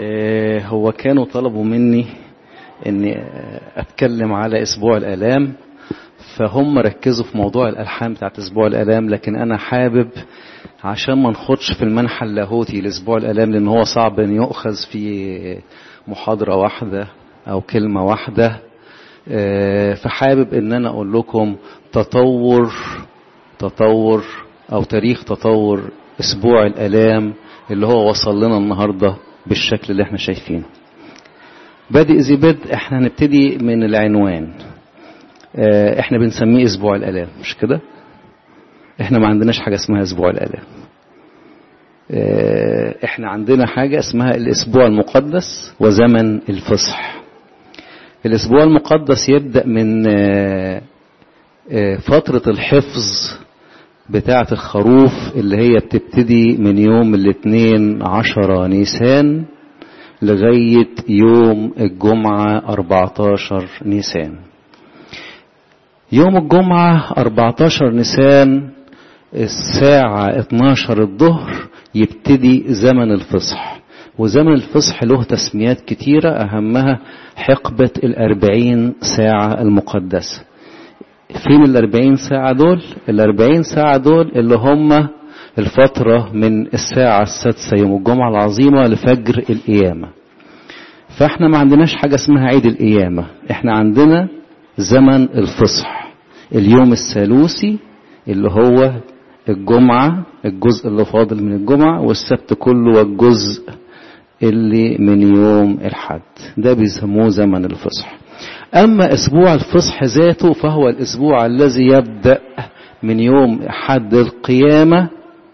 آه، هو كانوا طلبوا مني اني آه، اتكلم على اسبوع الالام فهم ركزوا في موضوع الالحان بتاعت اسبوع الالام لكن انا حابب عشان ما نخدش في المنحى اللاهوتي لاسبوع الالام لان هو صعب ان يؤخذ في محاضره واحده او كلمه واحده آه، فحابب ان انا اقول لكم تطور تطور او تاريخ تطور اسبوع الالام اللي هو وصل لنا النهارده بالشكل اللي احنا شايفينه بادئ ذي بدء احنا هنبتدي من العنوان اه احنا بنسميه اسبوع الالام مش كده احنا ما عندناش حاجه اسمها اسبوع الالام اه احنا عندنا حاجه اسمها الاسبوع المقدس وزمن الفصح الاسبوع المقدس يبدا من اه فتره الحفظ بتاعة الخروف اللي هي بتبتدي من يوم الاثنين عشرة نيسان لغاية يوم الجمعة 14 نيسان يوم الجمعة 14 نيسان الساعة 12 الظهر يبتدي زمن الفصح وزمن الفصح له تسميات كتيرة أهمها حقبة الأربعين ساعة المقدسة فين الأربعين ساعة دول الأربعين ساعة دول اللي هم الفترة من الساعة السادسة يوم الجمعة العظيمة لفجر القيامة فاحنا ما عندناش حاجة اسمها عيد القيامة احنا عندنا زمن الفصح اليوم الثالوثي اللي هو الجمعة الجزء اللي فاضل من الجمعة والسبت كله والجزء اللي من يوم الحد ده بيسموه زمن الفصح أما أسبوع الفصح ذاته فهو الأسبوع الذي يبدأ من يوم حد القيامة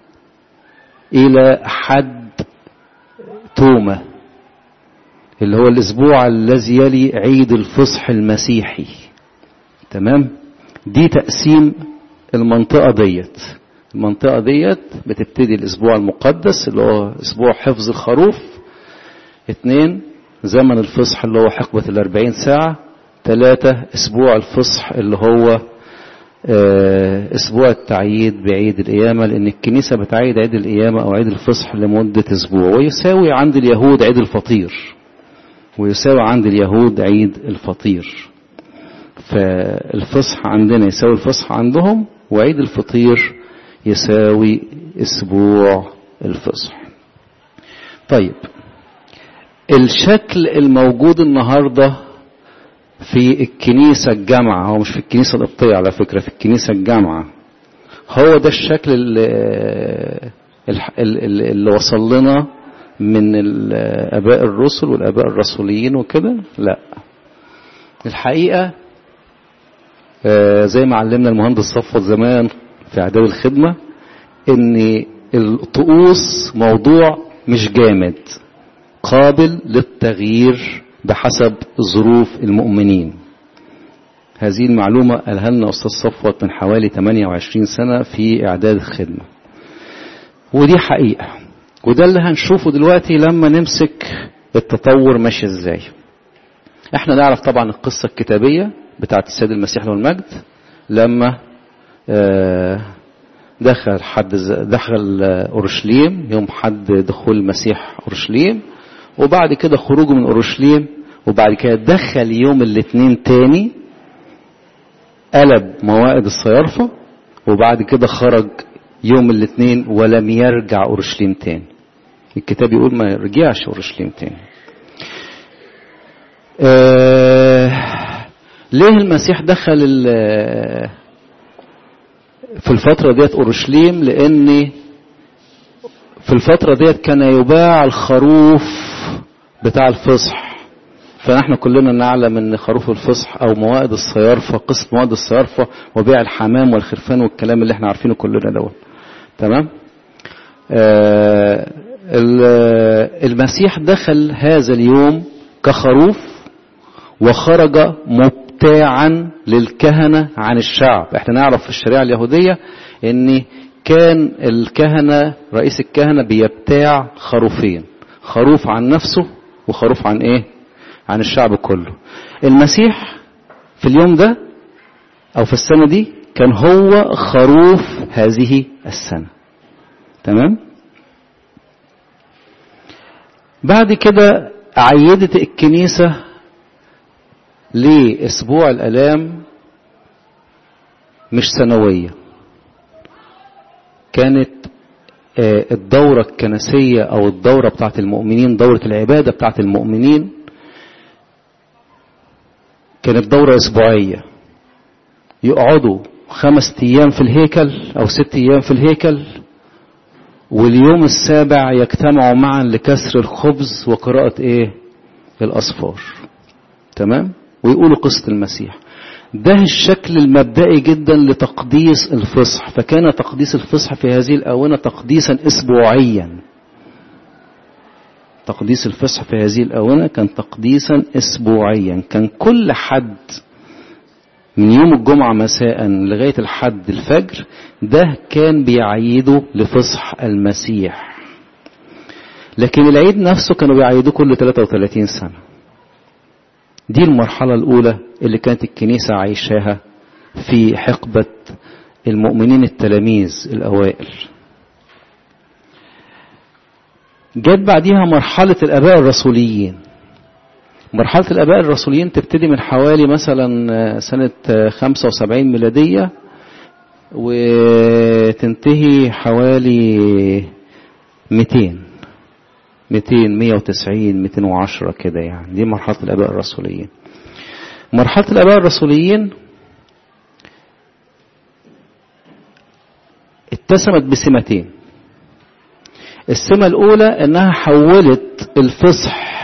إلى حد تومة اللي هو الأسبوع الذي يلي عيد الفصح المسيحي تمام دي تقسيم المنطقة ديت المنطقة ديت بتبتدي الأسبوع المقدس اللي هو أسبوع حفظ الخروف اتنين زمن الفصح اللي هو حقبة الأربعين ساعة ثلاثة أسبوع الفصح اللي هو أسبوع التعييد بعيد القيامة لأن الكنيسة بتعيد عيد القيامة أو عيد الفصح لمدة أسبوع ويساوي عند اليهود عيد الفطير ويساوي عند اليهود عيد الفطير فالفصح عندنا يساوي الفصح عندهم وعيد الفطير يساوي أسبوع الفصح طيب الشكل الموجود النهارده في الكنيسة الجامعة هو مش في الكنيسة القبطية على فكرة في الكنيسة الجامعة هو ده الشكل اللي, اللي وصل لنا من الآباء الرسل والآباء الرسوليين وكده لا الحقيقة زي ما علمنا المهندس صفوت زمان في إعداد الخدمة إن الطقوس موضوع مش جامد قابل للتغيير بحسب ظروف المؤمنين هذه المعلومة قالها لنا أستاذ صفوت من حوالي 28 سنة في إعداد الخدمة ودي حقيقة وده اللي هنشوفه دلوقتي لما نمسك التطور ماشي ازاي احنا نعرف طبعا القصة الكتابية بتاعت السيد المسيح له المجد لما دخل حد دخل اورشليم يوم حد دخول المسيح اورشليم وبعد كده خروجه من اورشليم وبعد كده دخل يوم الاثنين تاني قلب موائد الصيارفة وبعد كده خرج يوم الاثنين ولم يرجع اورشليم تاني الكتاب يقول ما يرجعش اورشليم تاني آه ليه المسيح دخل في الفترة ديت اورشليم لان في الفترة ديت كان يباع الخروف بتاع الفصح فنحن كلنا نعلم ان خروف الفصح او موائد الصيارفة قسم موائد الصيارفة وبيع الحمام والخرفان والكلام اللي احنا عارفينه كلنا دوت تمام آه المسيح دخل هذا اليوم كخروف وخرج مبتاعا للكهنة عن الشعب احنا نعرف في الشريعة اليهودية ان كان الكهنة رئيس الكهنة بيبتاع خروفين خروف عن نفسه وخروف عن ايه عن الشعب كله المسيح في اليوم ده او في السنة دي كان هو خروف هذه السنة تمام بعد كده عيدت الكنيسة لأسبوع الآلام مش سنوية كانت الدورة الكنسية أو الدورة بتاعت المؤمنين دورة العبادة بتاعت المؤمنين كانت دورة أسبوعية يقعدوا خمس أيام في الهيكل أو ست أيام في الهيكل واليوم السابع يجتمعوا معا لكسر الخبز وقراءة إيه؟ الأصفار تمام؟ ويقولوا قصة المسيح ده الشكل المبدئي جدا لتقديس الفصح فكان تقديس الفصح في هذه الآونة تقديسا أسبوعيا تقديس الفصح في هذه الآونة كان تقديسا أسبوعيا كان كل حد من يوم الجمعة مساء لغاية الحد الفجر ده كان بيعيده لفصح المسيح لكن العيد نفسه كانوا بيعيدوه كل 33 سنة دي المرحلة الأولى اللي كانت الكنيسة عايشاها في حقبة المؤمنين التلاميذ الأوائل جت بعديها مرحلة الآباء الرسوليين مرحلة الآباء الرسوليين تبتدي من حوالي مثلا سنة 75 ميلادية وتنتهي حوالي 200 200 190 210 كده يعني دي مرحلة الآباء الرسوليين مرحلة الآباء الرسوليين اتسمت بسمتين السمة الأولى أنها حولت الفصح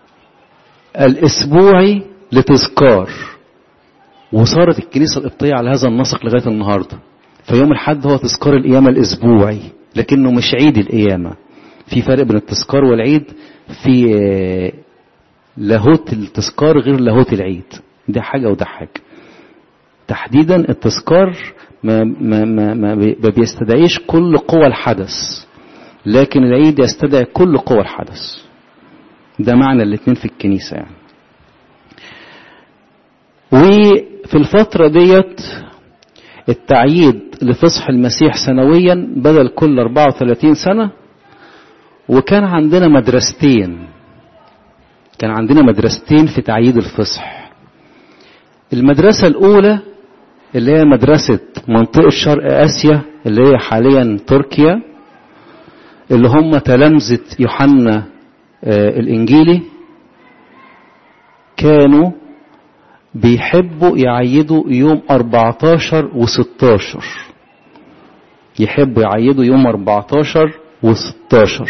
الأسبوعي لتذكار وصارت الكنيسة القبطية على هذا النسق لغاية النهاردة فيوم الحد هو تذكار القيامة الأسبوعي لكنه مش عيد القيامة في فرق بين التذكار والعيد في لاهوت التذكار غير لاهوت العيد ده حاجة وده حاجة تحديدا التذكار ما, ما, ما, ما بيستدعيش كل قوى الحدث لكن العيد يستدعي كل قوى الحدث ده معنى الاثنين في الكنيسة يعني وفي الفترة ديت التعييد لفصح المسيح سنويا بدل كل 34 سنة وكان عندنا مدرستين كان عندنا مدرستين في تعييد الفصح المدرسة الأولى اللي هي مدرسة منطقة شرق آسيا اللي هي حاليا تركيا اللي هم تلامذة يوحنا الإنجيلي كانوا بيحبوا يعيدوا يوم 14 و16 يحبوا يعيدوا يوم 14 و16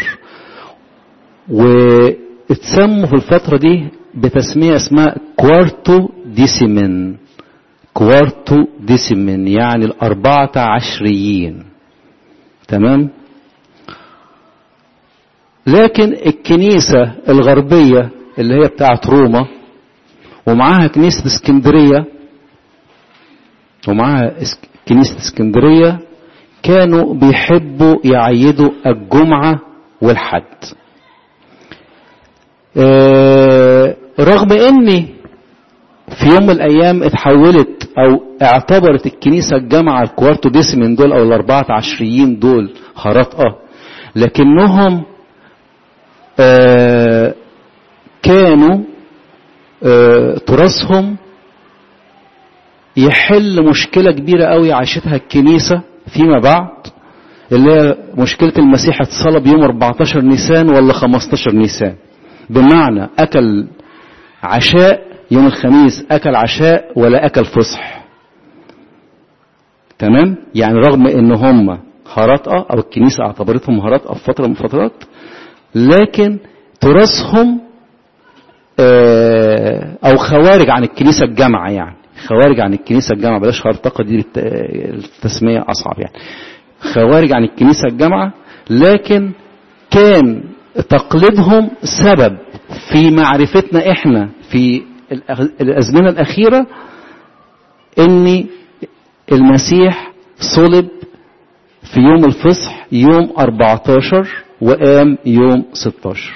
واتسموا في الفترة دي بتسمية اسمها كوارتو ديسيمن كوارتو ديسيمن يعني الأربعة عشريين تمام لكن الكنيسة الغربية اللي هي بتاعت روما ومعاها كنيسة اسكندرية ومعاها كنيسة اسكندرية كانوا بيحبوا يعيدوا الجمعة والحد اه رغم ان في يوم من الايام اتحولت او اعتبرت الكنيسة الجامعة الكوارتو ديسمين دول او الاربعة عشريين دول خرطقة لكنهم اه كانوا اه تراثهم يحل مشكلة كبيرة قوي عاشتها الكنيسة فيما بعد اللي هي مشكلة المسيح اتصلب يوم 14 نيسان ولا 15 نيسان بمعنى أكل عشاء يوم الخميس أكل عشاء ولا أكل فصح تمام يعني رغم ان هم هرطقة او الكنيسة اعتبرتهم هرطقة في فترة من الفترات لكن تراثهم او خوارج عن الكنيسة الجامعة يعني خوارج عن الكنيسة الجامعة بلاش هرطقة دي التسمية اصعب يعني خوارج عن الكنيسة الجامعة لكن كان تقليدهم سبب في معرفتنا احنا في الازمنة الاخيرة ان المسيح صلب في يوم الفصح يوم 14 وقام يوم 16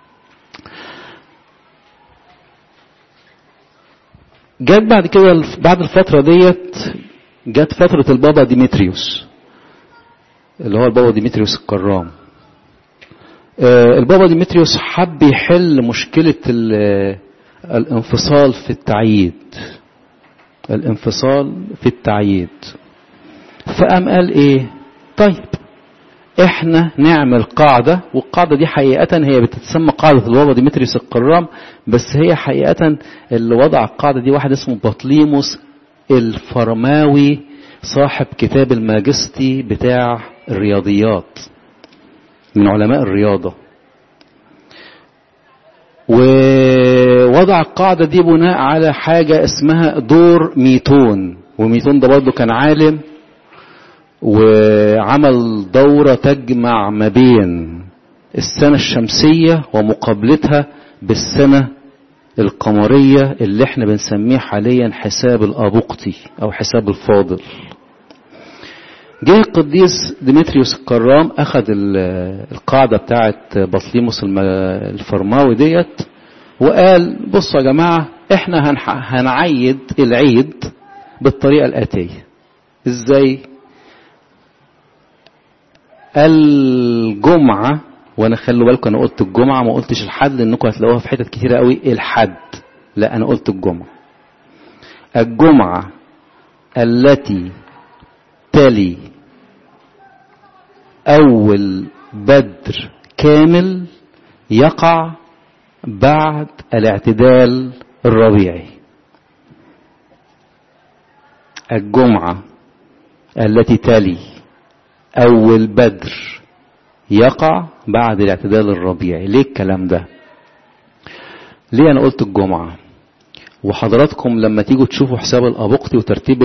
جت بعد كده بعد الفترة ديت جت فترة البابا ديمتريوس اللي هو البابا ديمتريوس الكرام البابا ديمتريوس حب يحل مشكلة الانفصال في التعييد الانفصال في التعييد فقام قال ايه طيب احنا نعمل قاعدة والقاعدة دي حقيقة هي بتتسمى قاعدة البابا ديمتريوس القرام بس هي حقيقة اللي وضع القاعدة دي واحد اسمه بطليموس الفرماوي صاحب كتاب الماجستي بتاع الرياضيات من علماء الرياضة ووضع القاعدة دي بناء على حاجة اسمها دور ميتون وميتون ده برضه كان عالم وعمل دورة تجمع ما بين السنة الشمسية ومقابلتها بالسنة القمرية اللي احنا بنسميه حاليا حساب الأبوقتي أو حساب الفاضل جه القديس ديمتريوس الكرام أخذ القاعدة بتاعت بطليموس الفرماوي ديت وقال بصوا يا جماعة احنا هنعيد العيد بالطريقة الآتية ازاي الجمعة وانا خلوا بالكم انا قلت الجمعة ما قلتش الحد لانكم هتلاقوها في حتت كتيرة قوي الحد لا انا قلت الجمعة الجمعة التي تلي اول بدر كامل يقع بعد الاعتدال الربيعي الجمعة التي تلي أول بدر يقع بعد الاعتدال الربيعي ليه الكلام ده ليه أنا قلت الجمعة وحضراتكم لما تيجوا تشوفوا حساب الأبوقتي وترتيب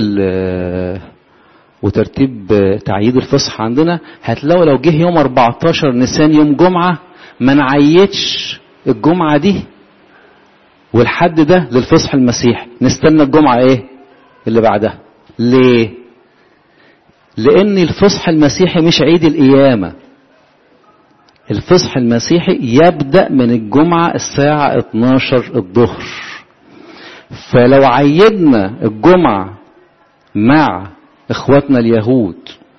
وترتيب تعييد الفصح عندنا هتلاقوا لو جه يوم 14 نيسان يوم جمعة ما نعيدش الجمعة دي والحد ده للفصح المسيح نستنى الجمعة ايه اللي بعدها ليه لان الفصح المسيحي مش عيد القيامة الفصح المسيحي يبدأ من الجمعة الساعة 12 الظهر فلو عيدنا الجمعة مع اخواتنا اليهود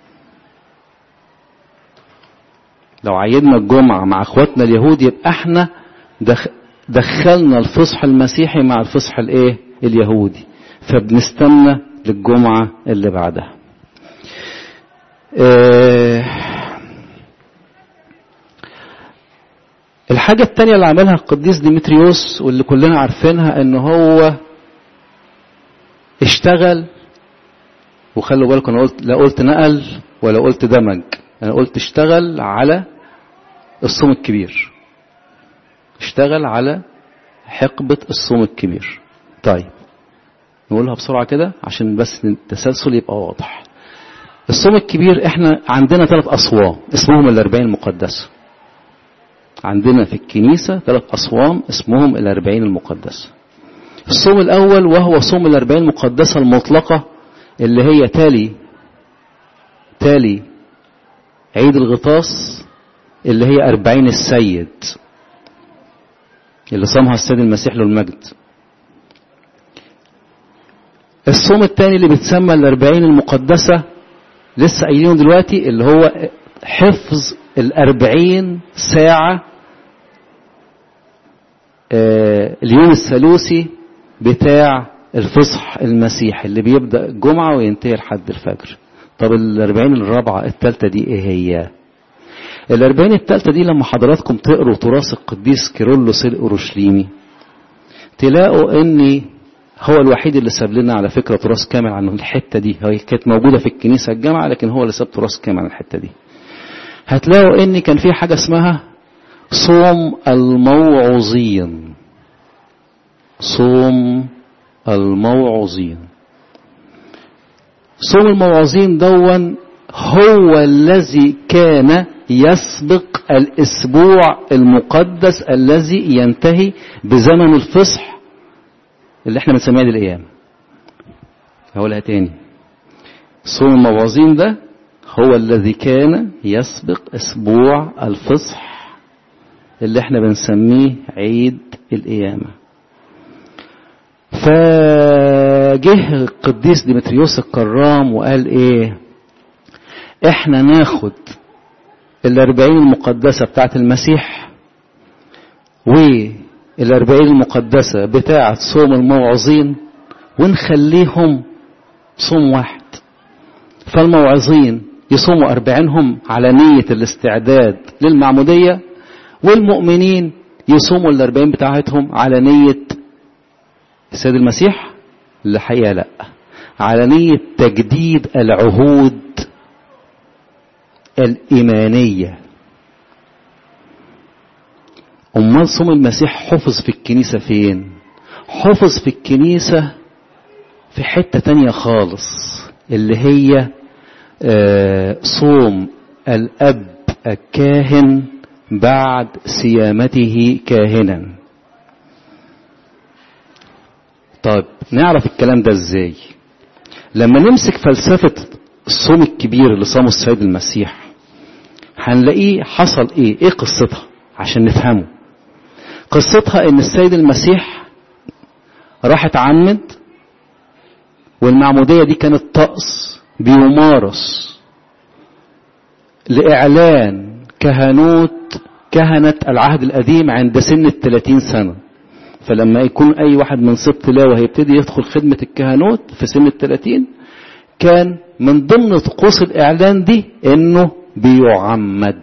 لو عيدنا الجمعة مع اخواتنا اليهود يبقى احنا دخلنا الفصح المسيحي مع الفصح الايه اليهودي فبنستنى للجمعة اللي بعدها اه الحاجة التانية اللي عملها القديس ديمتريوس واللي كلنا عارفينها ان هو اشتغل وخلوا بالكم انا قلت لا قلت نقل ولا قلت دمج انا قلت اشتغل على الصوم الكبير اشتغل على حقبة الصوم الكبير طيب نقولها بسرعة كده عشان بس التسلسل يبقى واضح الصوم الكبير احنا عندنا ثلاث أصوام اسمهم الأربعين المقدسة عندنا في الكنيسة ثلاث أصوام اسمهم الأربعين المقدسة الصوم الأول وهو صوم الأربعين المقدسة المطلقة اللي هي تالي تالي عيد الغطاس اللي هي أربعين السيد اللي صامها السيد المسيح له المجد الصوم الثاني اللي بيتسمى الأربعين المقدسة لسه قايلينه دلوقتي اللي هو حفظ الأربعين ساعة آه اليوم الثالوثي بتاع الفصح المسيحي اللي بيبدأ الجمعة وينتهي لحد الفجر طب الأربعين الرابعة الثالثة دي ايه هي الأربعين الثالثة دي لما حضراتكم تقروا تراث القديس كيرلس الأورشليمي تلاقوا ان هو الوحيد اللي ساب لنا على فكرة تراث كامل عن الحتة دي هي كانت موجودة في الكنيسة الجامعة لكن هو اللي ساب تراث كامل عن الحتة دي هتلاقوا ان كان في حاجة اسمها صوم الموعظين صوم الموعظين صوم الموعظين دون هو الذي كان يسبق الاسبوع المقدس الذي ينتهي بزمن الفصح اللي احنا بنسميه دي الايام هقولها تاني صوم الموعظين ده هو الذي كان يسبق اسبوع الفصح اللي احنا بنسميه عيد القيامه فجه القديس ديمتريوس الكرام وقال ايه احنا ناخد الأربعين المقدسة بتاعت المسيح والأربعين المقدسة بتاعت صوم الموعظين ونخليهم صوم واحد فالموعظين يصوموا أربعينهم على نية الاستعداد للمعمودية والمؤمنين يصوموا الأربعين بتاعتهم على نية السيد المسيح الحقيقة لا على نية تجديد العهود الإيمانية أمال صوم المسيح حفظ في الكنيسة فين حفظ في الكنيسة في حتة تانية خالص اللي هي صوم الأب الكاهن بعد صيامته كاهنا طيب نعرف الكلام ده ازاي لما نمسك فلسفة الصوم الكبير اللي صامه السيد المسيح هنلاقيه حصل ايه ايه قصتها عشان نفهمه قصتها ان السيد المسيح راح اتعمد والمعمودية دي كانت طقس بيمارس لإعلان كهنوت كهنة العهد القديم عند سن الثلاثين سنة فلما يكون أي واحد من سبط لاوي هيبتدي يدخل خدمة الكهنوت في سن الثلاثين كان من ضمن طقوس الإعلان دي إنه بيعمد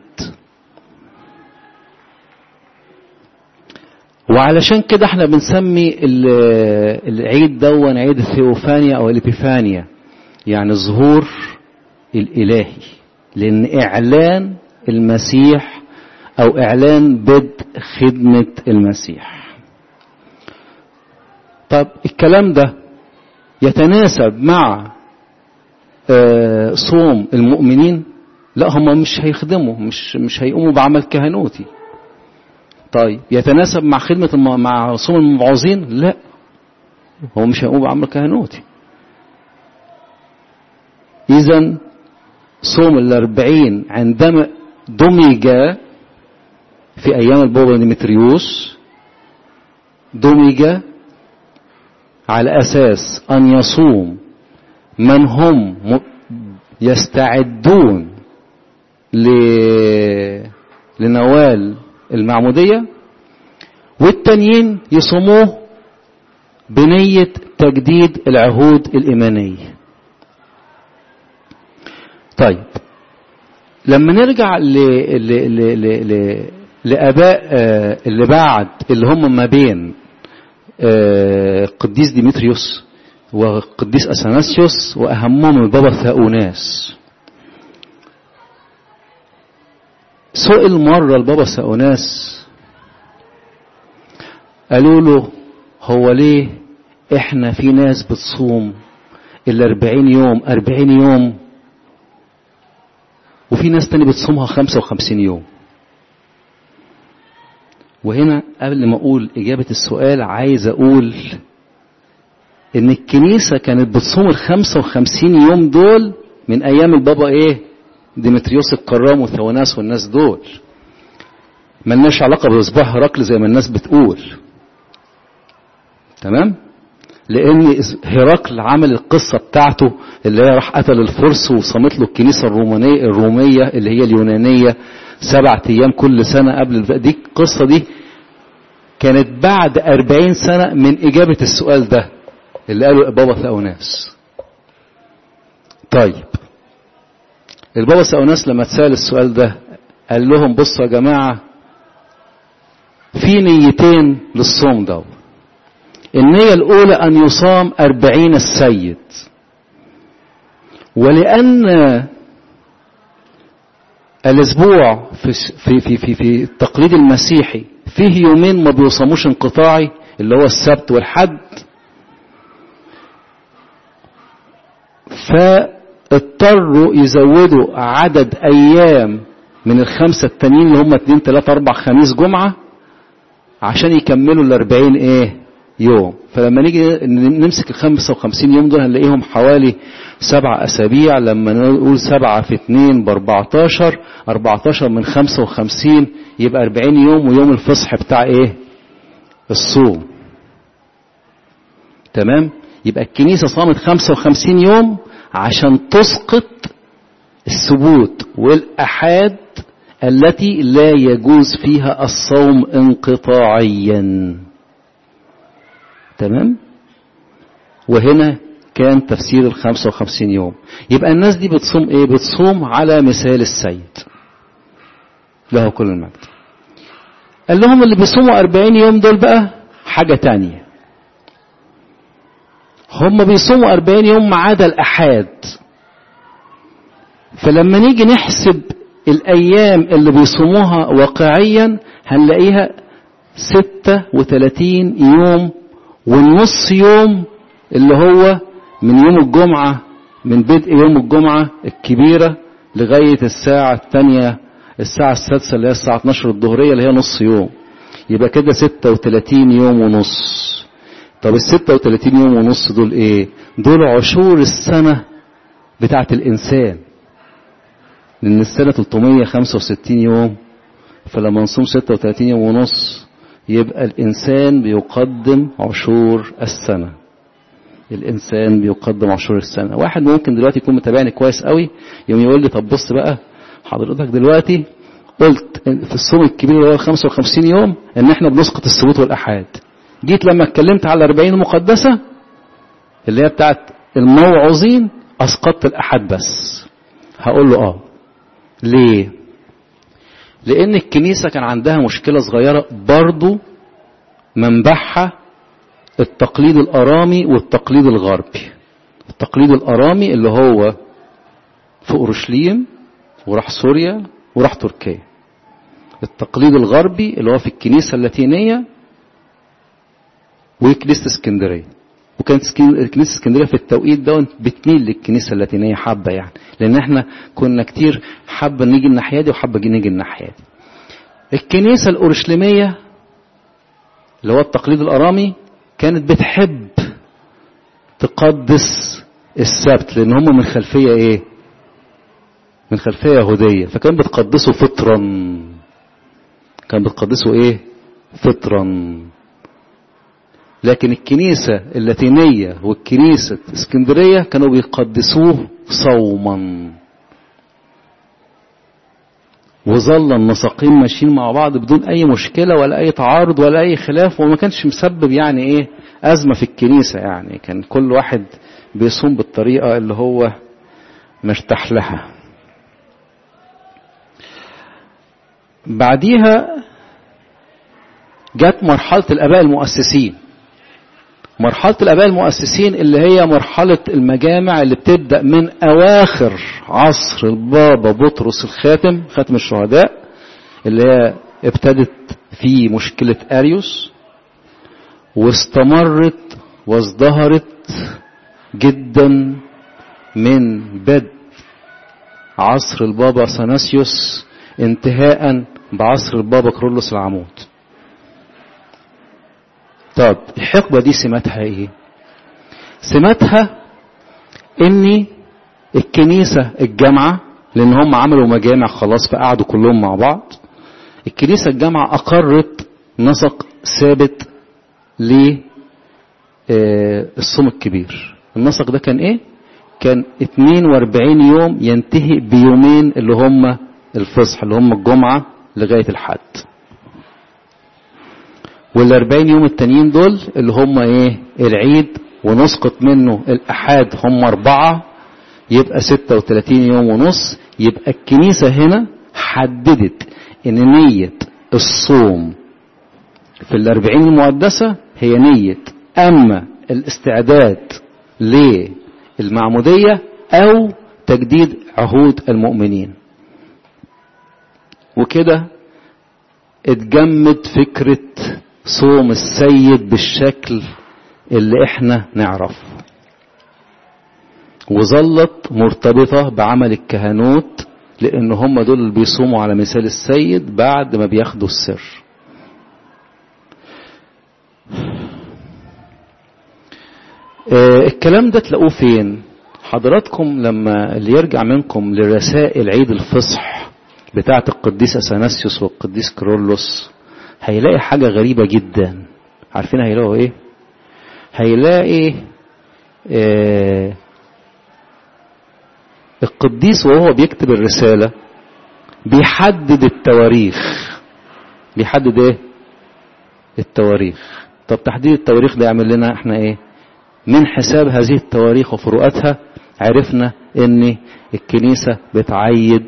وعلشان كده احنا بنسمي العيد دون عيد الثيوفانيا او الابيفانيا يعني الظهور الالهي لان اعلان المسيح او اعلان بدء خدمة المسيح طب الكلام ده يتناسب مع صوم المؤمنين لا هم مش هيخدموا مش مش هيقوموا بعمل كهنوتي طيب يتناسب مع خدمة الم... مع صوم الموعظين لا هو مش هيقوم بعمل كهنوتي إذا صوم الأربعين عندما دمج في أيام البابا ديمتريوس دمج على أساس أن يصوم من هم يستعدون ل... لنوال المعمودية والتانيين يصوموه بنية تجديد العهود الإيمانية طيب لما نرجع ل... ل... ل... ل... ل... لآباء اللي بعد اللي هم ما بين قديس ديمتريوس وقديس أثناسيوس وأهمهم البابا ثاؤناس سئل مرة البابا ثاؤناس قالوا له هو ليه احنا في ناس بتصوم الأربعين يوم أربعين يوم وفي ناس تاني بتصومها خمسة وخمسين يوم وهنا قبل ما أقول إجابة السؤال عايز أقول إن الكنيسة كانت بتصوم الخمسة وخمسين يوم دول من أيام البابا إيه ديمتريوس الكرام وثواناس والناس دول ملناش علاقة بإصباح هرقل زي ما الناس بتقول تمام لأن هرقل عمل القصة بتاعته اللي هي راح قتل الفرس وصمت له الكنيسة الرومانية الرومية اللي هي اليونانية سبعة أيام كل سنة قبل دي القصة دي كانت بعد أربعين سنة من إجابة السؤال ده اللي قاله بابا ثاؤناس طيب البابا ثاؤناس لما اتسال السؤال ده قال لهم بصوا يا جماعة في نيتين للصوم ده النية الأولى أن يصام أربعين السيد ولأن الأسبوع في, في, في, في, في التقليد المسيحي فيه يومين ما بيصاموش انقطاعي اللي هو السبت والحد فاضطروا يزودوا عدد أيام من الخمسة التانيين اللي هم اتنين تلاتة أربع خميس جمعة عشان يكملوا الأربعين إيه يوم فلما نيجي نمسك الخمسة وخمسين يوم دول هنلاقيهم حوالي سبع أسابيع لما نقول سبعة في اتنين بأربعتاشر أربعتاشر من خمسة وخمسين يبقى أربعين يوم ويوم الفصح بتاع إيه الصوم تمام يبقى الكنيسة صامت خمسة وخمسين يوم عشان تسقط الثبوت والأحاد التي لا يجوز فيها الصوم انقطاعيا تمام وهنا كان تفسير ال 55 يوم يبقى الناس دي بتصوم ايه بتصوم على مثال السيد له كل المجد قال لهم اللي بيصوموا 40 يوم دول بقى حاجة تانية هم بيصوموا 40 يوم ما عدا الأحاد فلما نيجي نحسب الأيام اللي بيصوموها واقعيا هنلاقيها 36 يوم والنص يوم اللي هو من يوم الجمعة من بدء يوم الجمعة الكبيرة لغاية الساعة الثانية الساعة السادسة اللي هي الساعة 12 الظهرية اللي هي نص يوم يبقى كده 36 يوم ونص طب ال 36 يوم ونص دول ايه دول عشور السنة بتاعت الإنسان لأن السنة 365 يوم فلما نصوم 36 يوم ونص يبقى الإنسان بيقدم عشور السنة الإنسان بيقدم عشور السنة واحد ممكن دلوقتي يكون متابعني كويس قوي يوم يقول لي طب بص بقى حضرتك دلوقتي قلت في الصوم الكبير اللي هو 55 يوم ان احنا بنسقط السبوت والأحاد جيت لما اتكلمت على 40 المقدسة اللي هي بتاعت الموعظين أسقطت الأحد بس هقول له اه ليه لأن الكنيسة كان عندها مشكلة صغيرة برضو منبعها التقليد الأرامي والتقليد الغربي التقليد الأرامي اللي هو في أورشليم وراح سوريا وراح تركيا التقليد الغربي اللي هو في الكنيسة اللاتينية وكنيسة اسكندرية وكانت كنيسة اسكندرية في التوقيت ده بتميل للكنيسة اللاتينية حبة يعني لأن احنا كنا كتير حابة نيجي الناحية دي وحابة نيجي الناحية دي الكنيسة الأورشليمية اللي هو التقليد الأرامي كانت بتحب تقدس السبت لأن هم من خلفية إيه؟ من خلفية يهودية فكان بتقدسوا فطرا كان بتقدسوا إيه؟ فطرا لكن الكنيسة اللاتينية والكنيسة اسكندرية كانوا بيقدسوه صوما وظل النساقين ماشيين مع بعض بدون اي مشكلة ولا اي تعارض ولا اي خلاف وما كانش مسبب يعني ايه ازمة في الكنيسة يعني كان كل واحد بيصوم بالطريقة اللي هو مرتاح لها بعديها جت مرحلة الاباء المؤسسين مرحلة الآباء المؤسسين اللي هي مرحلة المجامع اللي بتبدأ من أواخر عصر البابا بطرس الخاتم خاتم الشهداء اللي هي ابتدت في مشكلة أريوس واستمرت وازدهرت جدا من بدء عصر البابا ساناسيوس انتهاء بعصر البابا كرولوس العمود طب الحقبة دي سماتها ايه سماتها ان الكنيسة الجامعة لان هم عملوا مجامع خلاص فقعدوا كلهم مع بعض الكنيسة الجامعة اقرت نسق ثابت للصوم الكبير النسق ده كان ايه كان 42 يوم ينتهي بيومين اللي هم الفصح اللي هم الجمعة لغاية الحد والاربعين يوم التانيين دول اللي هم ايه العيد ونسقط منه الاحاد هم اربعة يبقى ستة وتلاتين يوم ونص يبقى الكنيسة هنا حددت ان نية الصوم في الاربعين المقدسة هي نية اما الاستعداد للمعمودية او تجديد عهود المؤمنين وكده اتجمد فكره صوم السيد بالشكل اللي احنا نعرفه وظلت مرتبطة بعمل الكهنوت لان هم دول اللي بيصوموا على مثال السيد بعد ما بياخدوا السر اه الكلام ده تلاقوه فين حضراتكم لما اللي يرجع منكم لرسائل عيد الفصح بتاعة القديس اثناسيوس والقديس كرولوس هيلاقي حاجة غريبة جدا عارفين هيلاقوا ايه هيلاقي آه القديس وهو بيكتب الرسالة بيحدد التواريخ بيحدد ايه التواريخ طب تحديد التواريخ ده يعمل لنا احنا ايه من حساب هذه التواريخ وفروقاتها عرفنا ان الكنيسة بتعيد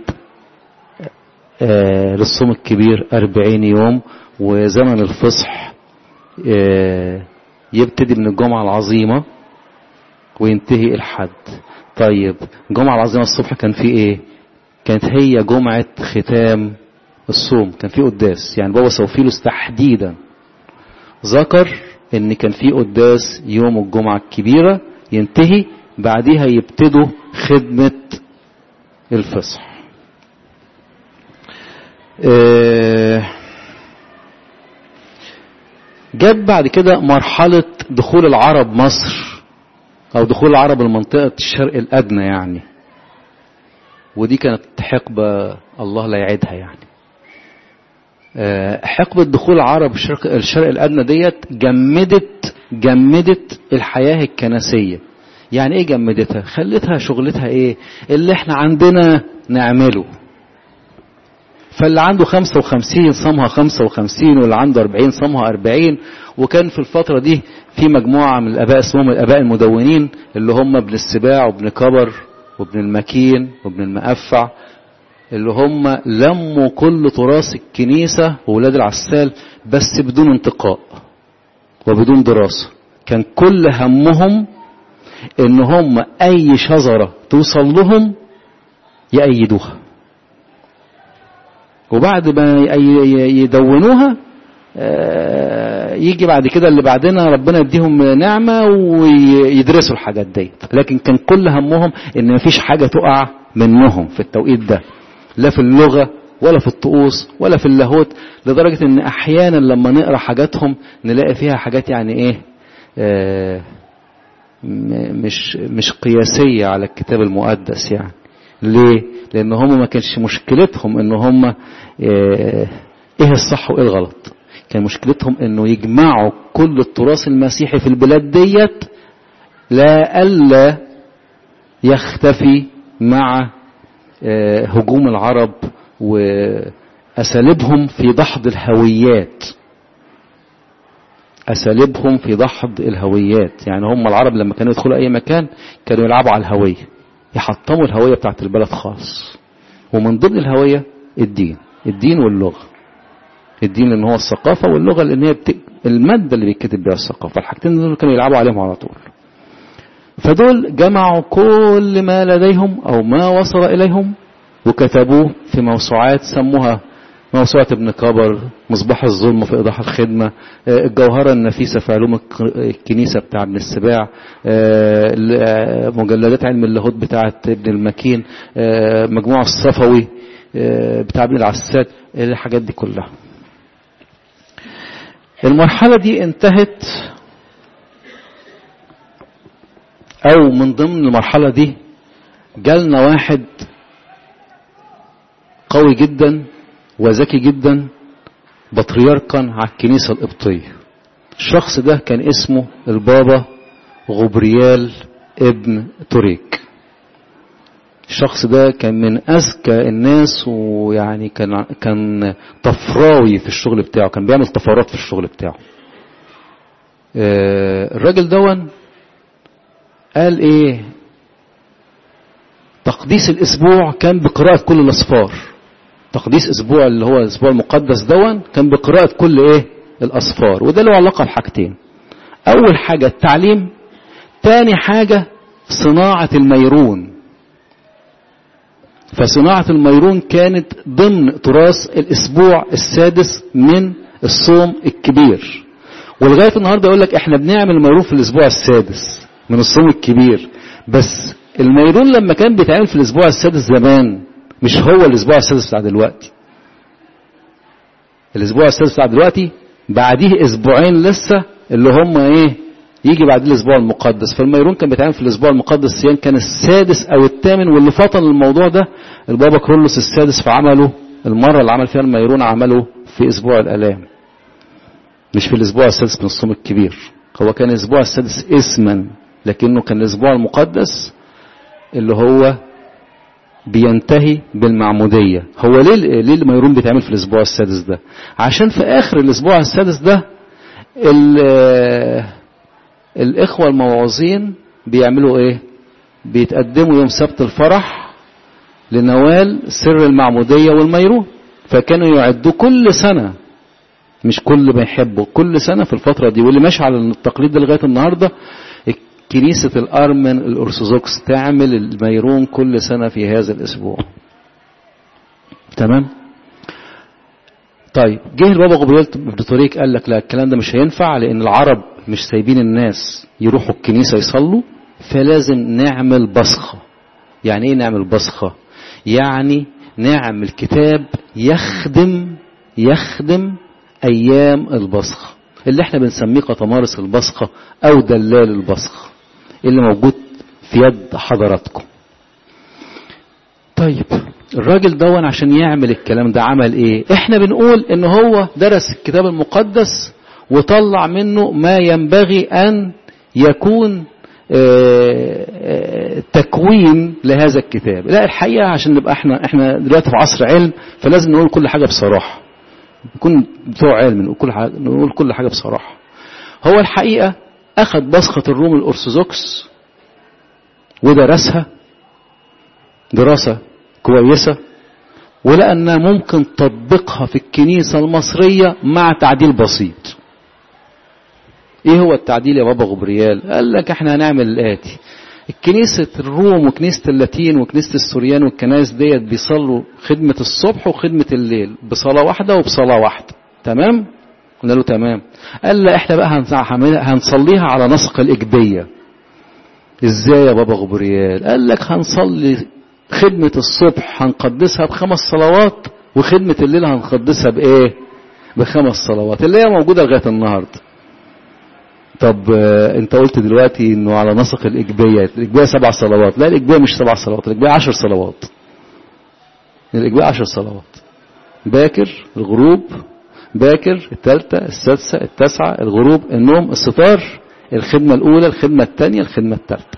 آه للصوم الكبير أربعين يوم وزمن الفصح آه يبتدي من الجمعة العظيمة وينتهي الحد طيب الجمعة العظيمة الصبح كان في ايه كانت هي جمعة ختام الصوم كان في قداس يعني بابا سوفيلوس تحديدا ذكر ان كان في قداس يوم الجمعة الكبيرة ينتهي بعديها يبتدوا خدمة الفصح جت بعد كده مرحلة دخول العرب مصر او دخول العرب لمنطقة الشرق الادنى يعني ودي كانت حقبة الله لا يعيدها يعني حقبة دخول العرب الشرق, الشرق الأدنى ديت جمدت جمدت الحياة الكنسية يعني ايه جمدتها خلتها شغلتها ايه اللي احنا عندنا نعمله فاللي عنده 55 صامها 55 واللي عنده 40 صامها 40 وكان في الفترة دي في مجموعة من الآباء اسمهم الآباء المدونين اللي هم ابن السباع وابن كبر وابن المكين وابن المقفع اللي هم لموا كل تراث الكنيسة وولاد العسال بس بدون انتقاء وبدون دراسة كان كل همهم ان هم اي شجرة توصل لهم يأيدوها وبعد ما يدونوها يجي بعد كده اللي بعدنا ربنا يديهم نعمة ويدرسوا الحاجات دي لكن كان كل همهم ان مفيش حاجة تقع منهم في التوقيت ده لا في اللغة ولا في الطقوس ولا في اللاهوت لدرجة ان احيانا لما نقرأ حاجاتهم نلاقي فيها حاجات يعني ايه آه مش مش قياسية على الكتاب المقدس يعني ليه لان هم ما كانش مشكلتهم ان هم آه ايه الصح وايه الغلط كان مشكلتهم انه يجمعوا كل التراث المسيحي في البلاد ديت لا الا يختفي مع هجوم العرب وأساليبهم في دحض الهويات أساليبهم في دحض الهويات يعني هم العرب لما كانوا يدخلوا أي مكان كانوا يلعبوا على الهوية يحطموا الهوية بتاعت البلد خالص ومن ضمن الهوية الدين الدين واللغة الدين لأن هو الثقافة واللغة لأن هي بت... المادة اللي بيتكتب بيها الثقافة الحاجتين دول كانوا يلعبوا عليهم على طول فدول جمعوا كل ما لديهم أو ما وصل إليهم وكتبوه في موسوعات سموها موسوعة ابن كبر مصباح الظلم في إيضاح الخدمة الجوهرة النفيسة في علوم الكنيسة بتاع ابن السباع مجلدات علم اللاهوت بتاعة ابن المكين مجموع الصفوي بتاع ابن العساد الحاجات دي كلها المرحلة دي انتهت او من ضمن المرحلة دي جالنا واحد قوي جدا وذكي جدا بطريركا على الكنيسة القبطية الشخص ده كان اسمه البابا غبريال ابن توريك الشخص ده كان من اذكى الناس ويعني كان كان طفراوي في الشغل بتاعه كان بيعمل طفرات في الشغل بتاعه الراجل دون قال ايه تقديس الاسبوع كان بقراءة كل الاصفار تقديس اسبوع اللي هو الاسبوع المقدس دون كان بقراءة كل ايه الاصفار وده له علاقة بحاجتين اول حاجة التعليم تاني حاجة صناعة الميرون فصناعة الميرون كانت ضمن تراث الاسبوع السادس من الصوم الكبير ولغاية النهاردة يقول لك احنا بنعمل ميرون في الاسبوع السادس من الصوم الكبير بس الميرون لما كان بيتعمل في الاسبوع السادس زمان مش هو الاسبوع السادس بتاع دلوقتي الاسبوع السادس بتاع دلوقتي بعديه اسبوعين لسه اللي هم ايه يجي بعد الاسبوع المقدس فالميرون كان بيتعمل في الاسبوع المقدس سيان كان السادس او الثامن واللي فطن الموضوع ده البابا كرولوس السادس فعمله المره اللي عمل فيها الميرون عمله في اسبوع الالام مش في الاسبوع السادس من الصوم الكبير هو كان الاسبوع السادس اسما لكنه كان الاسبوع المقدس اللي هو بينتهي بالمعمودية هو ليه ليه الميرون بيتعمل في الأسبوع السادس ده عشان في آخر الأسبوع السادس ده الإخوة الموعوظين بيعملوا إيه بيتقدموا يوم سبت الفرح لنوال سر المعمودية والميرون فكانوا يعدوا كل سنة مش كل ما يحبوا كل سنة في الفترة دي واللي ماشي على التقليد ده لغاية النهاردة كنيسة الأرمن الأرثوذكس تعمل الميرون كل سنة في هذا الأسبوع تمام طيب جه البابا غبريل بن طريق قال لك لا الكلام ده مش هينفع لأن العرب مش سايبين الناس يروحوا الكنيسة يصلوا فلازم نعمل بصخة يعني ايه نعمل بصخة يعني نعمل كتاب يخدم يخدم أيام البصخة اللي احنا بنسميه قطمارس البصخة أو دلال البصخة اللي موجود في يد حضراتكم طيب الراجل دون عشان يعمل الكلام ده عمل ايه احنا بنقول ان هو درس الكتاب المقدس وطلع منه ما ينبغي ان يكون تكوين لهذا الكتاب لا الحقيقة عشان نبقى احنا احنا دلوقتي في عصر علم فلازم نقول كل حاجة بصراحة نكون بتوع علم نقول كل حاجة نقول كل حاجة بصراحة هو الحقيقة أخذ بصخة الروم الأرثوذكس ودرسها دراسة كويسة ولقى أنها ممكن تطبقها في الكنيسة المصرية مع تعديل بسيط ايه هو التعديل يا بابا غبريال قال لك احنا هنعمل الاتي الكنيسة الروم وكنيسة اللاتين وكنيسة السوريان والكنائس ديت بيصلوا خدمة الصبح وخدمة الليل بصلاة واحدة وبصلاة واحدة تمام قلنا له تمام قال لا احنا بقى هنصليها على نسق الإجبية ازاي يا بابا غبريال قال لك هنصلي خدمة الصبح هنقدسها بخمس صلوات وخدمة الليل هنقدسها بايه بخمس صلوات اللي هي موجودة لغاية النهاردة طب انت قلت دلوقتي انه على نسق الاجبيه الاجبيه سبع صلوات لا الاجبيه مش سبع صلوات الاجبيه عشر صلوات الاجبيه عشر صلوات باكر الغروب باكر الثالثه السادسه التاسعه الغروب النوم الستار الخدمه الاولى الخدمه الثانيه الخدمه الثالثه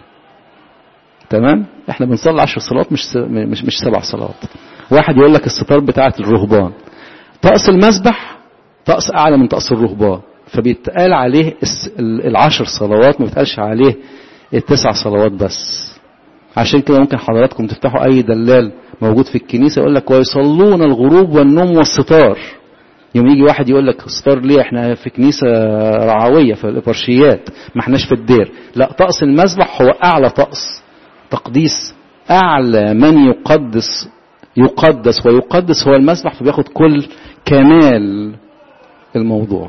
تمام احنا بنصلي عشر صلوات مش مش مش سبع صلوات واحد يقول لك الستار بتاعه الرهبان طقس المسبح طقس اعلى من طقس الرهبان فبيتقال عليه العشر صلوات ما بيتقالش عليه التسع صلوات بس عشان كده ممكن حضراتكم تفتحوا اي دلال موجود في الكنيسه يقول لك ويصلون الغروب والنوم والستار يوم يجي واحد يقول لك ستار ليه احنا في كنيسه رعويه في الابرشيات ما احناش في الدير لا طقس المذبح هو اعلى طقس تقديس اعلى من يقدس يقدس ويقدس هو المذبح فبياخد كل كمال الموضوع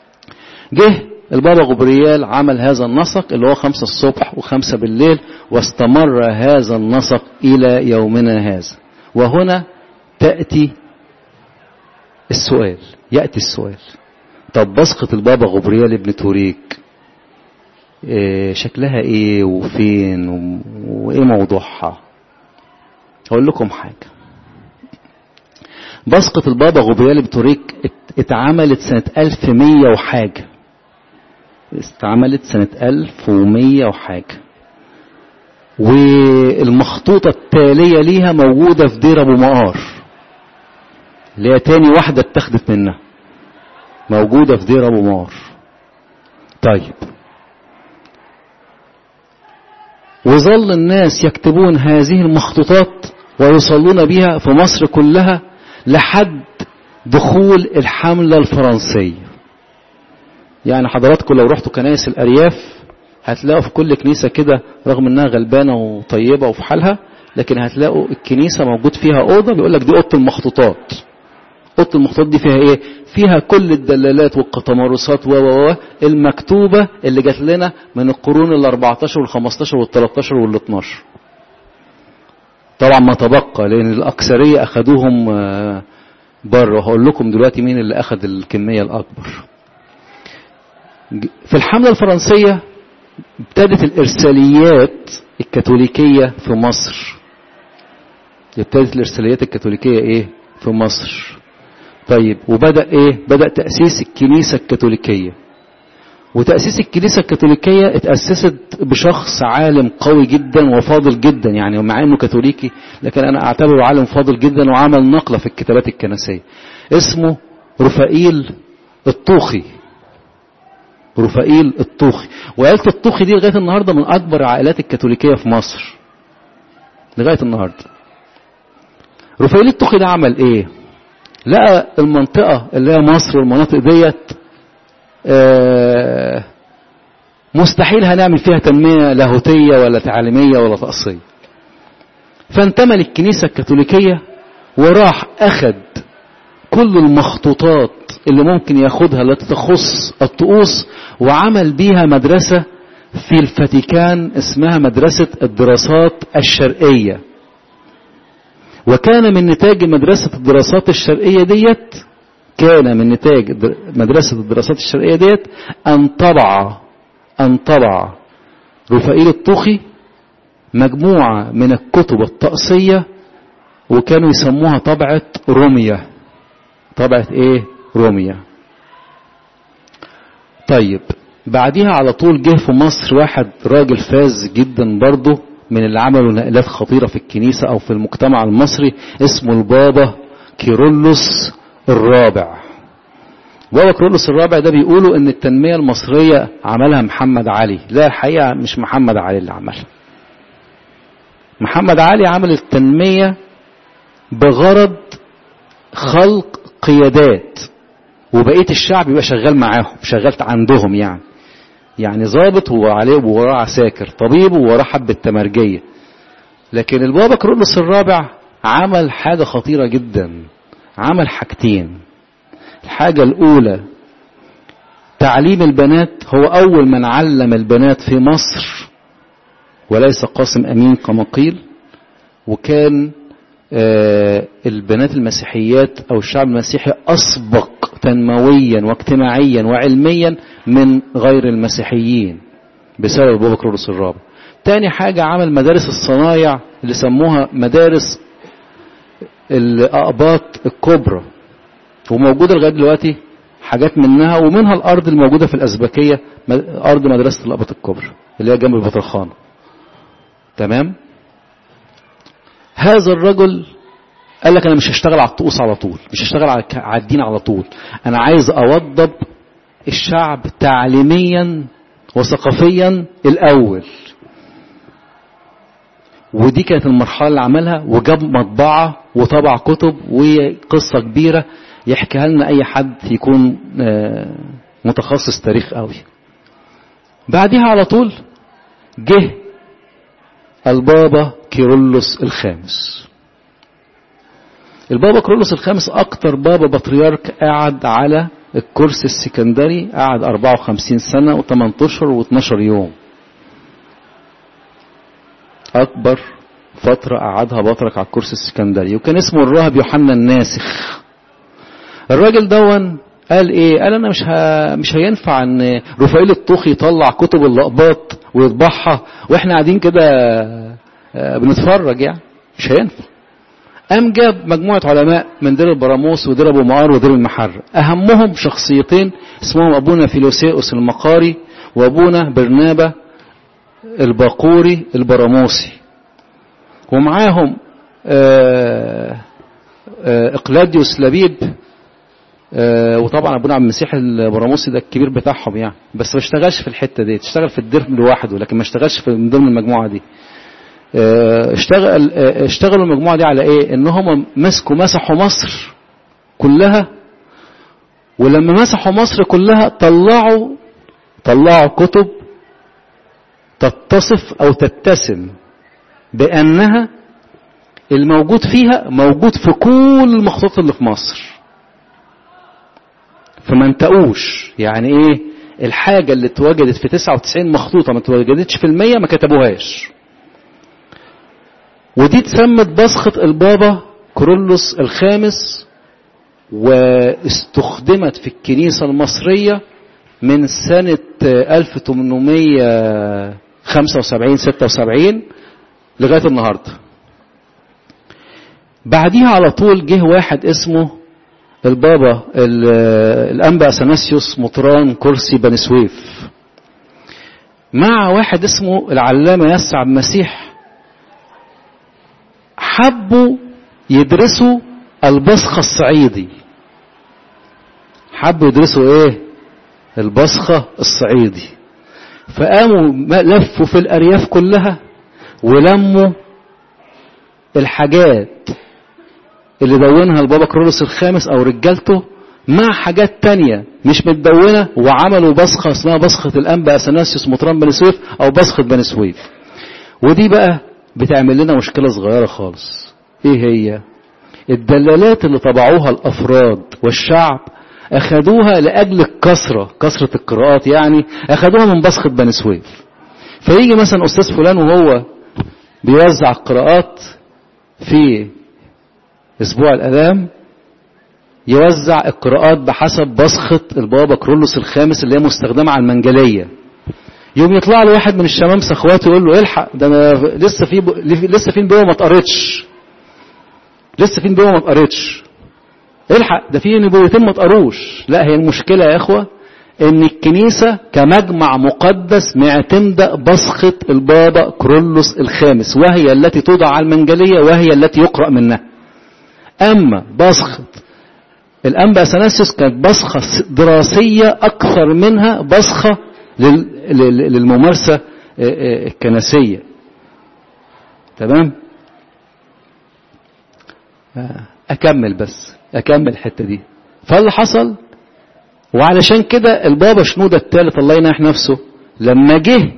جه البابا غبريال عمل هذا النسق اللي هو خمسة الصبح وخمسة بالليل واستمر هذا النسق إلى يومنا هذا وهنا تأتي السؤال يأتي السؤال طب بصقة البابا غبريال ابن توريك إيه شكلها ايه وفين وايه موضوعها هقول لكم حاجة بصقة البابا غبريال ابن توريك اتعملت سنة 1100 وحاجة اتعملت سنة 1100 وحاجة والمخطوطة التالية ليها موجودة في دير أبو مقار اللي هي تاني واحدة اتخذت منها موجودة في دير أبو مقار طيب وظل الناس يكتبون هذه المخطوطات ويصلون بها في مصر كلها لحد دخول الحملة الفرنسية يعني حضراتكم لو رحتوا كنائس الأرياف هتلاقوا في كل كنيسة كده رغم انها غلبانة وطيبة وفي حالها لكن هتلاقوا الكنيسة موجود فيها أوضة بيقول لك دي أوضة المخطوطات أوضة المخطوطات دي فيها إيه؟ فيها كل الدلالات والقطمارسات و و المكتوبة اللي جات لنا من القرون ال 14 وال 15 وال 13 وال 12 طبعا ما تبقى لأن الأكثرية أخذوهم بره وهقول لكم دلوقتي مين اللي أخذ الكمية الأكبر في الحملة الفرنسية ابتدت الإرساليات الكاثوليكية في مصر ابتدت الإرساليات الكاثوليكية إيه في مصر طيب وبدأ إيه بدأ تأسيس الكنيسة الكاثوليكية وتأسيس الكنيسة الكاثوليكية اتأسست بشخص عالم قوي جدا وفاضل جدا يعني مع انه كاثوليكي لكن انا اعتبره عالم فاضل جدا وعمل نقلة في الكتابات الكنسية اسمه رفائيل الطوخي رفائيل الطوخي وعيلة الطوخي دي لغاية النهاردة من أكبر عائلات الكاثوليكية في مصر لغاية النهاردة رفائيل الطوخي ده عمل ايه لقى المنطقة اللي هي مصر والمناطق ديت آه مستحيل هنعمل فيها تنمية لاهوتية ولا تعليمية ولا تقصية فانتمى للكنيسة الكاثوليكية وراح أخد كل المخطوطات اللي ممكن ياخدها التي تخص الطقوس وعمل بيها مدرسة في الفاتيكان اسمها مدرسة الدراسات الشرقية وكان من نتاج مدرسة الدراسات الشرقية ديت كان من نتاج مدرسة الدراسات الشرقية ديت أن طبع أن طبع رفائيل الطوخي مجموعة من الكتب الطقسية وكانوا يسموها طبعة روميا طبعة ايه روميا طيب بعديها على طول جه في مصر واحد راجل فاز جدا برضه من اللي عملوا نقلات خطيرة في الكنيسة أو في المجتمع المصري اسمه البابا كيرلس الرابع بابا كيرلس الرابع ده بيقولوا ان التنمية المصرية عملها محمد علي لا الحقيقة مش محمد علي اللي عملها محمد علي عمل التنمية بغرض خلق قيادات وبقية الشعب يبقى شغال معاهم شغال عندهم يعني يعني ظابط هو عليه ووراه عساكر طبيب ووراه حبة تمرجية لكن البابا كرولوس الرابع عمل حاجة خطيرة جدا عمل حاجتين الحاجة الأولى تعليم البنات هو أول من علم البنات في مصر وليس قاسم أمين كما قيل وكان آه البنات المسيحيات أو الشعب المسيحي أسبق تنمويا واجتماعيا وعلميا من غير المسيحيين بسبب بابا كرولوس الرابع تاني حاجة عمل مدارس الصنايع اللي سموها مدارس الأقباط الكبرى وموجودة لغاية دلوقتي حاجات منها ومنها الأرض الموجودة في الأزبكية أرض مدرسة الأقباط الكبرى اللي هي جنب البطرخانة تمام هذا الرجل قال لك انا مش هشتغل على الطقوس على طول مش هشتغل على الدين على طول انا عايز اوضب الشعب تعليميا وثقافيا الاول ودي كانت المرحله اللي عملها وجاب مطبعه وطبع كتب وقصه كبيره يحكيها لنا اي حد يكون متخصص تاريخ قوي بعدها على طول جه البابا كيرلس الخامس البابا كيرلس الخامس اكتر بابا بطريرك قعد على الكرسي السكندري قعد 54 سنة و8 اشهر و12 يوم اكبر فترة قعدها بطرك على الكرسي السكندري وكان اسمه الراهب يوحنا الناسخ الراجل دون قال ايه قال انا مش ه... مش هينفع ان رفائيل الطوخي يطلع كتب اللقباط ويطبعها واحنا قاعدين كده بنتفرج يعني مش هينفع قام جاب مجموعة علماء من دير البراموس ودير أبو معار ودير المحر أهمهم شخصيتين اسمهم أبونا فيلوسيوس المقاري وأبونا برنابا الباقوري البراموسي ومعاهم إقلاديوس لبيب وطبعا ابونا عبد المسيح البراموسي ده الكبير بتاعهم يعني بس ما اشتغلش في الحته دي اشتغل في الدير لوحده لكن ما اشتغلش في من ضمن المجموعه دي اشتغل اشتغلوا المجموعه دي على ايه ان هم مسكوا مسحوا مصر كلها ولما مسحوا مصر كلها طلعوا طلعوا كتب تتصف او تتسم بانها الموجود فيها موجود في كل المخطوطات اللي في مصر فما انتقوش يعني ايه الحاجة اللي اتوجدت في 99 مخطوطة ما اتوجدتش في المية ما كتبوهاش ودي اتسمت بصخة البابا كورولوس الخامس واستخدمت في الكنيسة المصرية من سنة 1875 76 لغاية النهاردة بعديها على طول جه واحد اسمه البابا الأنبا أثناسيوس مطران كرسي بني سويف مع واحد اسمه العلامة يسع المسيح حبوا يدرسوا البصخة الصعيدي حبوا يدرسوا ايه البصخة الصعيدي فقاموا لفوا في الأرياف كلها ولموا الحاجات اللي دونها البابا كرولوس الخامس أو رجالته مع حاجات تانية مش متدونة وعملوا بصخة اسمها بصخة الأنبا أثناسيوس مطران بني سويف أو بصخة بني سويف ودي بقى بتعمل لنا مشكلة صغيرة خالص ايه هي الدلالات اللي طبعوها الأفراد والشعب أخدوها لأجل الكسرة كسرة القراءات يعني أخدوها من بصخة بني سويف فيجي مثلا أستاذ فلان وهو بيوزع القراءات في أسبوع الألام يوزع القراءات بحسب بصخة البابا كرولوس الخامس اللي هي مستخدمة على المنجلية يوم يطلع له واحد من الشمامسة اخواته يقول له الحق ده انا لسه في ب... لسه في نبوه ما اتقرتش لسه في نبوه ما اتقرتش الحق ده في نبوتين ما اتقروش لا هي المشكله يا اخوه ان الكنيسه كمجمع مقدس معتمده بصخه البابا كرولوس الخامس وهي التي توضع على المنجليه وهي التي يقرا منها اما بصخه الانبا اثناسيوس كانت بصخه دراسيه اكثر منها بصخه للممارسه الكنسيه تمام اكمل بس اكمل الحته دي فاللي حصل وعلشان كده البابا شنودة الثالث الله يناح نفسه لما جه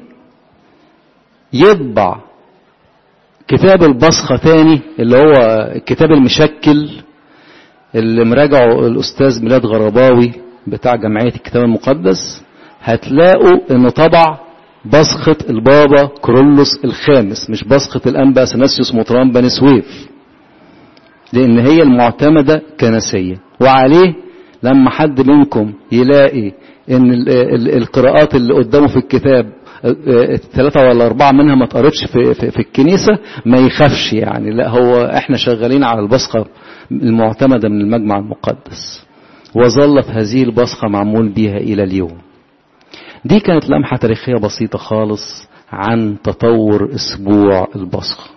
يطبع كتاب البصخة تاني اللي هو الكتاب المشكل اللي مراجعه الأستاذ ميلاد غرباوي بتاع جمعية الكتاب المقدس هتلاقوا انه طبع بصخة البابا كرولوس الخامس مش بصخة الأنبا أثناسيوس مطران بني سويف لأن هي المعتمدة كنسية وعليه لما حد منكم يلاقي ان القراءات اللي قدامه في الكتاب ثلاثة ولا أربعة منها ما تقربش في, في, في الكنيسة ما يخافش يعني لا هو احنا شغالين على البصخة المعتمدة من المجمع المقدس وظلت هذه البصخة معمول بها إلى اليوم دي كانت لمحة تاريخية بسيطة خالص عن تطور أسبوع البصخة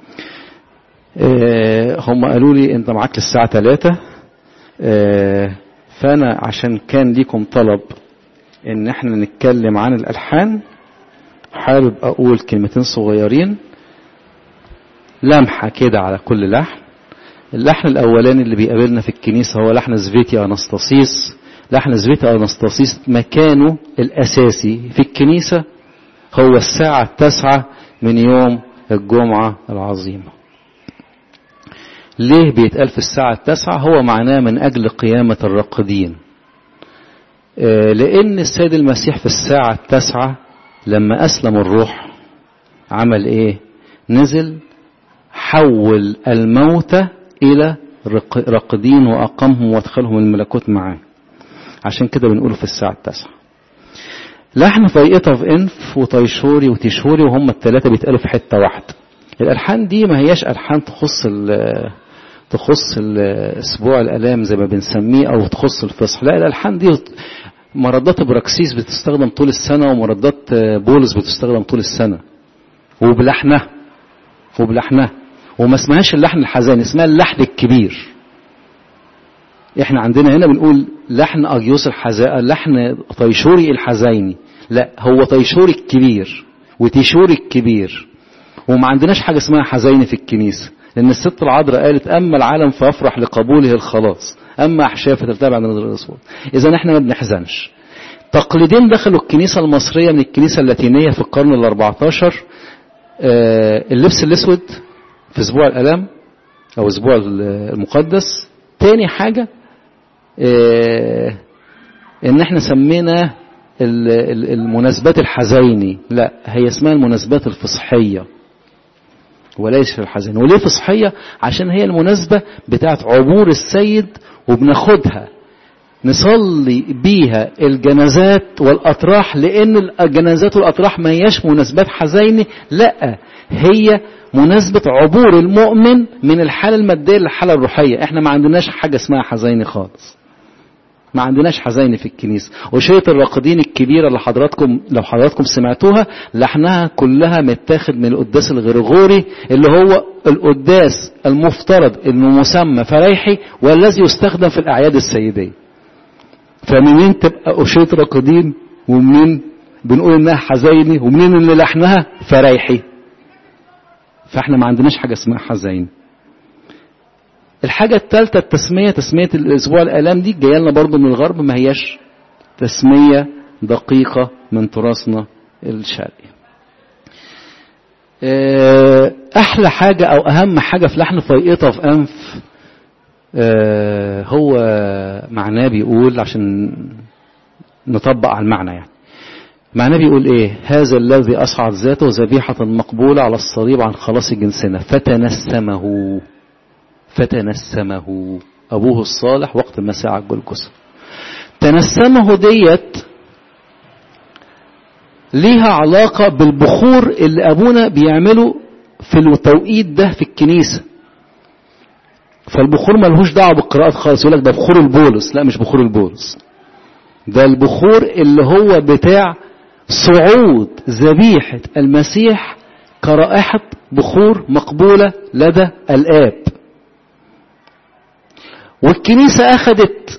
اه هم قالوا لي انت معاك للساعة 3 اه فانا عشان كان ليكم طلب ان احنا نتكلم عن الالحان حابب اقول كلمتين صغيرين لمحة كده على كل لحن اللحن الاولاني اللي بيقابلنا في الكنيسة هو لحن زفيتي انستاسيس لحن زفيتي انستاسيس مكانه الاساسي في الكنيسة هو الساعة التاسعة من يوم الجمعة العظيمة ليه بيتقال في الساعة التاسعة هو معناه من أجل قيامة الراقدين لأن السيد المسيح في الساعة التاسعة لما أسلم الروح عمل إيه نزل حول الموتى إلى راقدين وأقامهم وادخلهم الملكوت معاه عشان كده بنقوله في الساعة التاسعة لحن طريقة في انف وطيشوري وتيشوري وهم الثلاثة بيتقالوا في حتة واحدة الألحان دي ما هياش ألحان تخص تخص اسبوع الالام زي ما بنسميه او تخص الفصح لا الالحان دي مردات براكسيس بتستخدم طول السنه ومردات بولس بتستخدم طول السنه وبلحنها وبلحنها وما اسمهاش اللحن الحزيني اسمها اللحن الكبير احنا عندنا هنا بنقول لحن اجيوس الحزائي لحن طيشوري الحزيني لا هو طيشوري الكبير وتيشوري الكبير وما عندناش حاجه اسمها حزيني في الكنيسه لأن الست العذراء قالت أما العالم فأفرح لقبوله الخلاص أما أحشاء فترتبع عن نظر الأصوات إذا إحنا ما بنحزنش تقليدين دخلوا الكنيسة المصرية من الكنيسة اللاتينية في القرن ال 14 آه اللبس الأسود في أسبوع الألام أو أسبوع المقدس تاني حاجة آه إن إحنا سمينا المناسبات الحزيني لا هي اسمها المناسبات الفصحيه وليس في الحزن وليه فصحية عشان هي المناسبة بتاعت عبور السيد وبناخدها نصلي بيها الجنازات والأطراح لأن الجنازات والأطراح ما هياش مناسبات حزينة لا هي مناسبة عبور المؤمن من الحالة المادية للحالة الروحية احنا ما عندناش حاجة اسمها حزينة خالص ما عندناش حزين في الكنيسة وشية الراقدين الكبيرة اللي حضراتكم لو حضراتكم سمعتوها لحنها كلها متاخد من القداس الغرغوري اللي هو القداس المفترض انه مسمى فريحي والذي يستخدم في الاعياد السيدية فمنين تبقى أشية راقدين ومنين بنقول انها حزيني ومنين اللي لحنها فريحي فاحنا ما عندناش حاجة اسمها حزين الحاجة الثالثة التسمية تسمية الأسبوع الآلام دي جاية لنا برضه من الغرب ما هياش تسمية دقيقة من تراثنا الشرقي. أحلى حاجة أو أهم حاجة في لحن فيقطة في أنف هو معناه بيقول عشان نطبق على المعنى يعني. معناه بيقول ايه هذا الذي أصعد ذاته ذبيحة مقبولة على الصليب عن خلاص جنسنا فتنسمه فتنسمه أبوه الصالح وقت ما ساعة الجلجسة تنسمه ديت ليها علاقة بالبخور اللي أبونا بيعمله في التوقيت ده في الكنيسة فالبخور ملهوش دعوة بالقراءات خالص يقول لك ده بخور البولس لا مش بخور البولس ده البخور اللي هو بتاع صعود ذبيحة المسيح كرائحة بخور مقبولة لدى الآب والكنيسة أخذت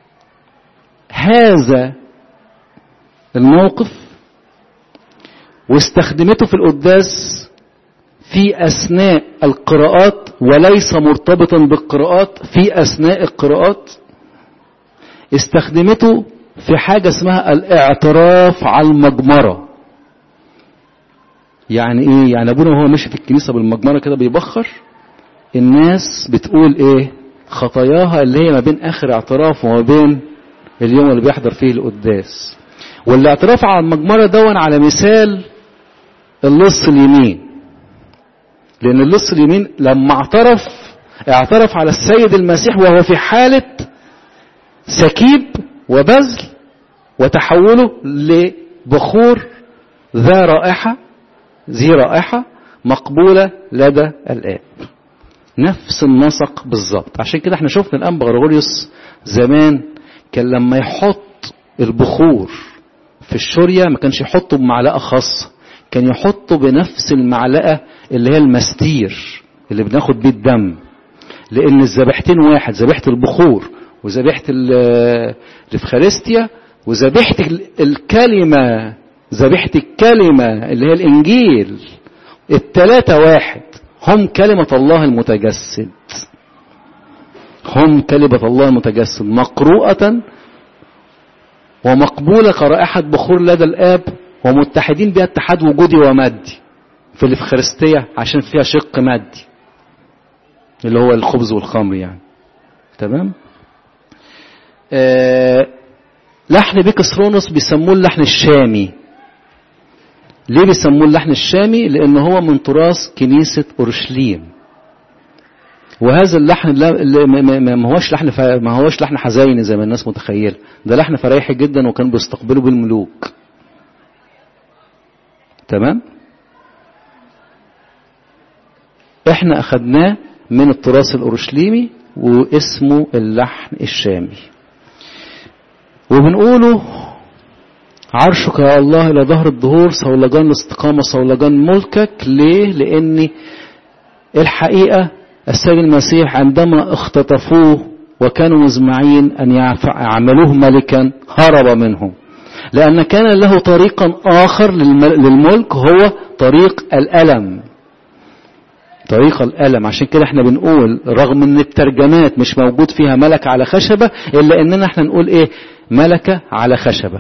هذا الموقف واستخدمته في القداس في أثناء القراءات وليس مرتبطا بالقراءات في أثناء القراءات استخدمته في حاجة اسمها الاعتراف على المجمرة يعني ايه يعني ابونا وهو ماشي في الكنيسة بالمجمرة كده بيبخر الناس بتقول ايه خطاياها اللي هي ما بين اخر اعتراف وما بين اليوم اللي بيحضر فيه القداس والاعتراف على المجمرة دون على مثال اللص اليمين لان اللص اليمين لما اعترف اعترف على السيد المسيح وهو في حالة سكيب وبذل وتحوله لبخور ذا رائحة ذي رائحة مقبولة لدى الآب نفس النسق بالظبط عشان كده احنا شفنا الانبا غرغوريوس زمان كان لما يحط البخور في الشورية ما كانش يحطه بمعلقة خاصة كان يحطه بنفس المعلقة اللي هي المستير اللي بناخد بيه الدم لان الذبيحتين واحد ذبيحة البخور وذبيحة الافخارستيا وذبيحة الكلمة ذبيحة الكلمة اللي هي الانجيل التلاتة واحد هم كلمة الله المتجسد هم كلمة الله المتجسد مقروءة ومقبولة كرائحة بخور لدى الآب ومتحدين بها اتحاد وجودي ومادي في الإفخارستية عشان فيها شق مادي اللي هو الخبز والخمر يعني تمام آه لحن بيكسرونوس بيسموه اللحن الشامي ليه بيسموه اللحن الشامي لان هو من تراث كنيسة اورشليم وهذا اللحن ما هوش لحن ما هوش لحن حزيني زي ما الناس متخيله ده لحن فريحي جدا وكان بيستقبله بالملوك تمام احنا اخدناه من التراث الاورشليمي واسمه اللحن الشامي وبنقوله عرشك يا الله إلى ظهر الظهور صولجان الاستقامة صولجان ملكك ليه؟ لأن الحقيقة السيد المسيح عندما اختطفوه وكانوا مزمعين أن يعملوه ملكا هرب منهم لأن كان له طريقا آخر للملك هو طريق الألم طريق الألم عشان كده احنا بنقول رغم ان الترجمات مش موجود فيها ملك على خشبة إلا اننا احنا نقول ايه ملكة على خشبة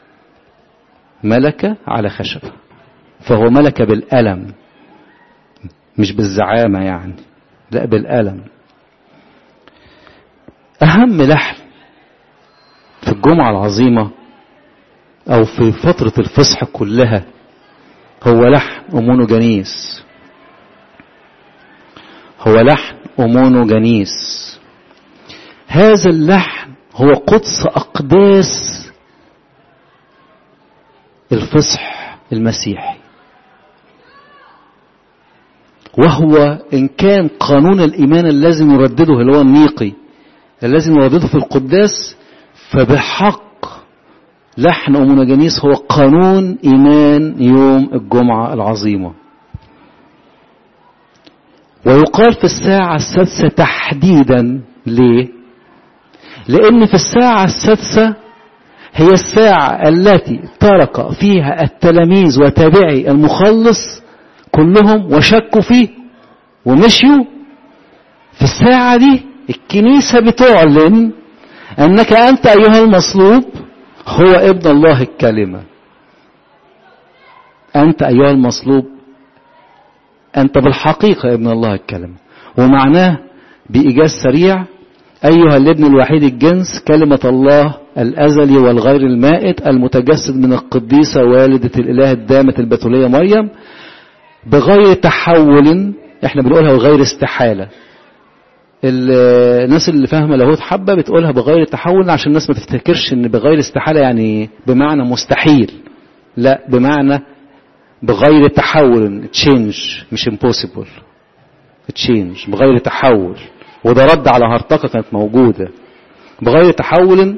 ملكة على خشبة فهو ملك بالألم مش بالزعامة يعني لا بالألم أهم لحن في الجمعة العظيمة أو في فترة الفصح كلها هو لحن أمونوجانيس هو لحن أمونوجانيس هذا اللحن هو قدس أقداس الفصح المسيحي وهو إن كان قانون الإيمان الذي نردده اللي هو النيقي الذي نردده في القداس فبحق لحن أمونجانيس هو قانون إيمان يوم الجمعة العظيمة ويقال في الساعة السادسة تحديدا ليه؟ لأن في الساعة السادسة هي الساعة التي ترك فيها التلاميذ وتابعي المخلص كلهم وشكوا فيه ومشيوا في الساعة دي الكنيسة بتعلن أنك أنت أيها المصلوب هو ابن الله الكلمة أنت أيها المصلوب أنت بالحقيقة ابن الله الكلمة ومعناه بإيجاز سريع أيها الابن الوحيد الجنس كلمة الله الأزلي والغير المائت المتجسد من القديسة والدة الإله الدامة البتولية مريم بغير تحول احنا بنقولها بغير استحالة الناس اللي فاهمة لاهوت حبة بتقولها بغير تحول عشان الناس ما تفتكرش ان بغير استحالة يعني بمعنى مستحيل لا بمعنى بغير تحول تشينج مش impossible تشينج بغير تحول وده رد على هرطقة كانت موجودة بغير تحول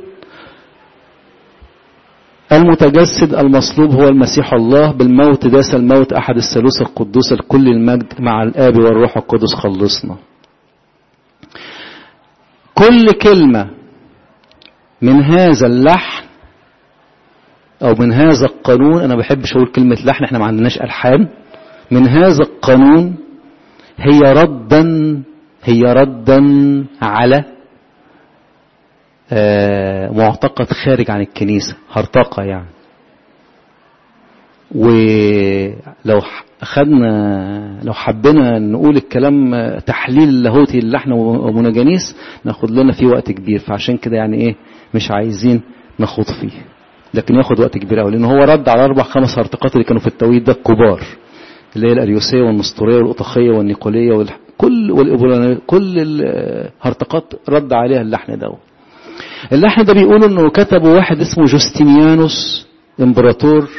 المتجسد المصلوب هو المسيح الله بالموت داس الموت أحد الثالوث القدوس الكل المجد مع الآب والروح القدس خلصنا كل كلمة من هذا اللحن أو من هذا القانون أنا بحبش أقول كلمة لحن إحنا ما عندناش ألحان من هذا القانون هي ردا هي ردا على معتقد خارج عن الكنيسة هرطقة يعني ولو أخذنا لو حبينا نقول الكلام تحليل لاهوتي اللي احنا ومناجانيس ناخد لنا فيه وقت كبير فعشان كده يعني ايه مش عايزين نخوض فيه لكن ياخد وقت كبير قوي لان هو رد على اربع خمس هرطقات اللي كانوا في التوقيت ده الكبار اللي هي الاريوسيه والنسطوريه والاطخيه والنيقوليه والح... كل والإبولانية كل الهرطقات رد عليها اللحن ده اللحن ده بيقول انه كتبه واحد اسمه جوستينيانوس امبراطور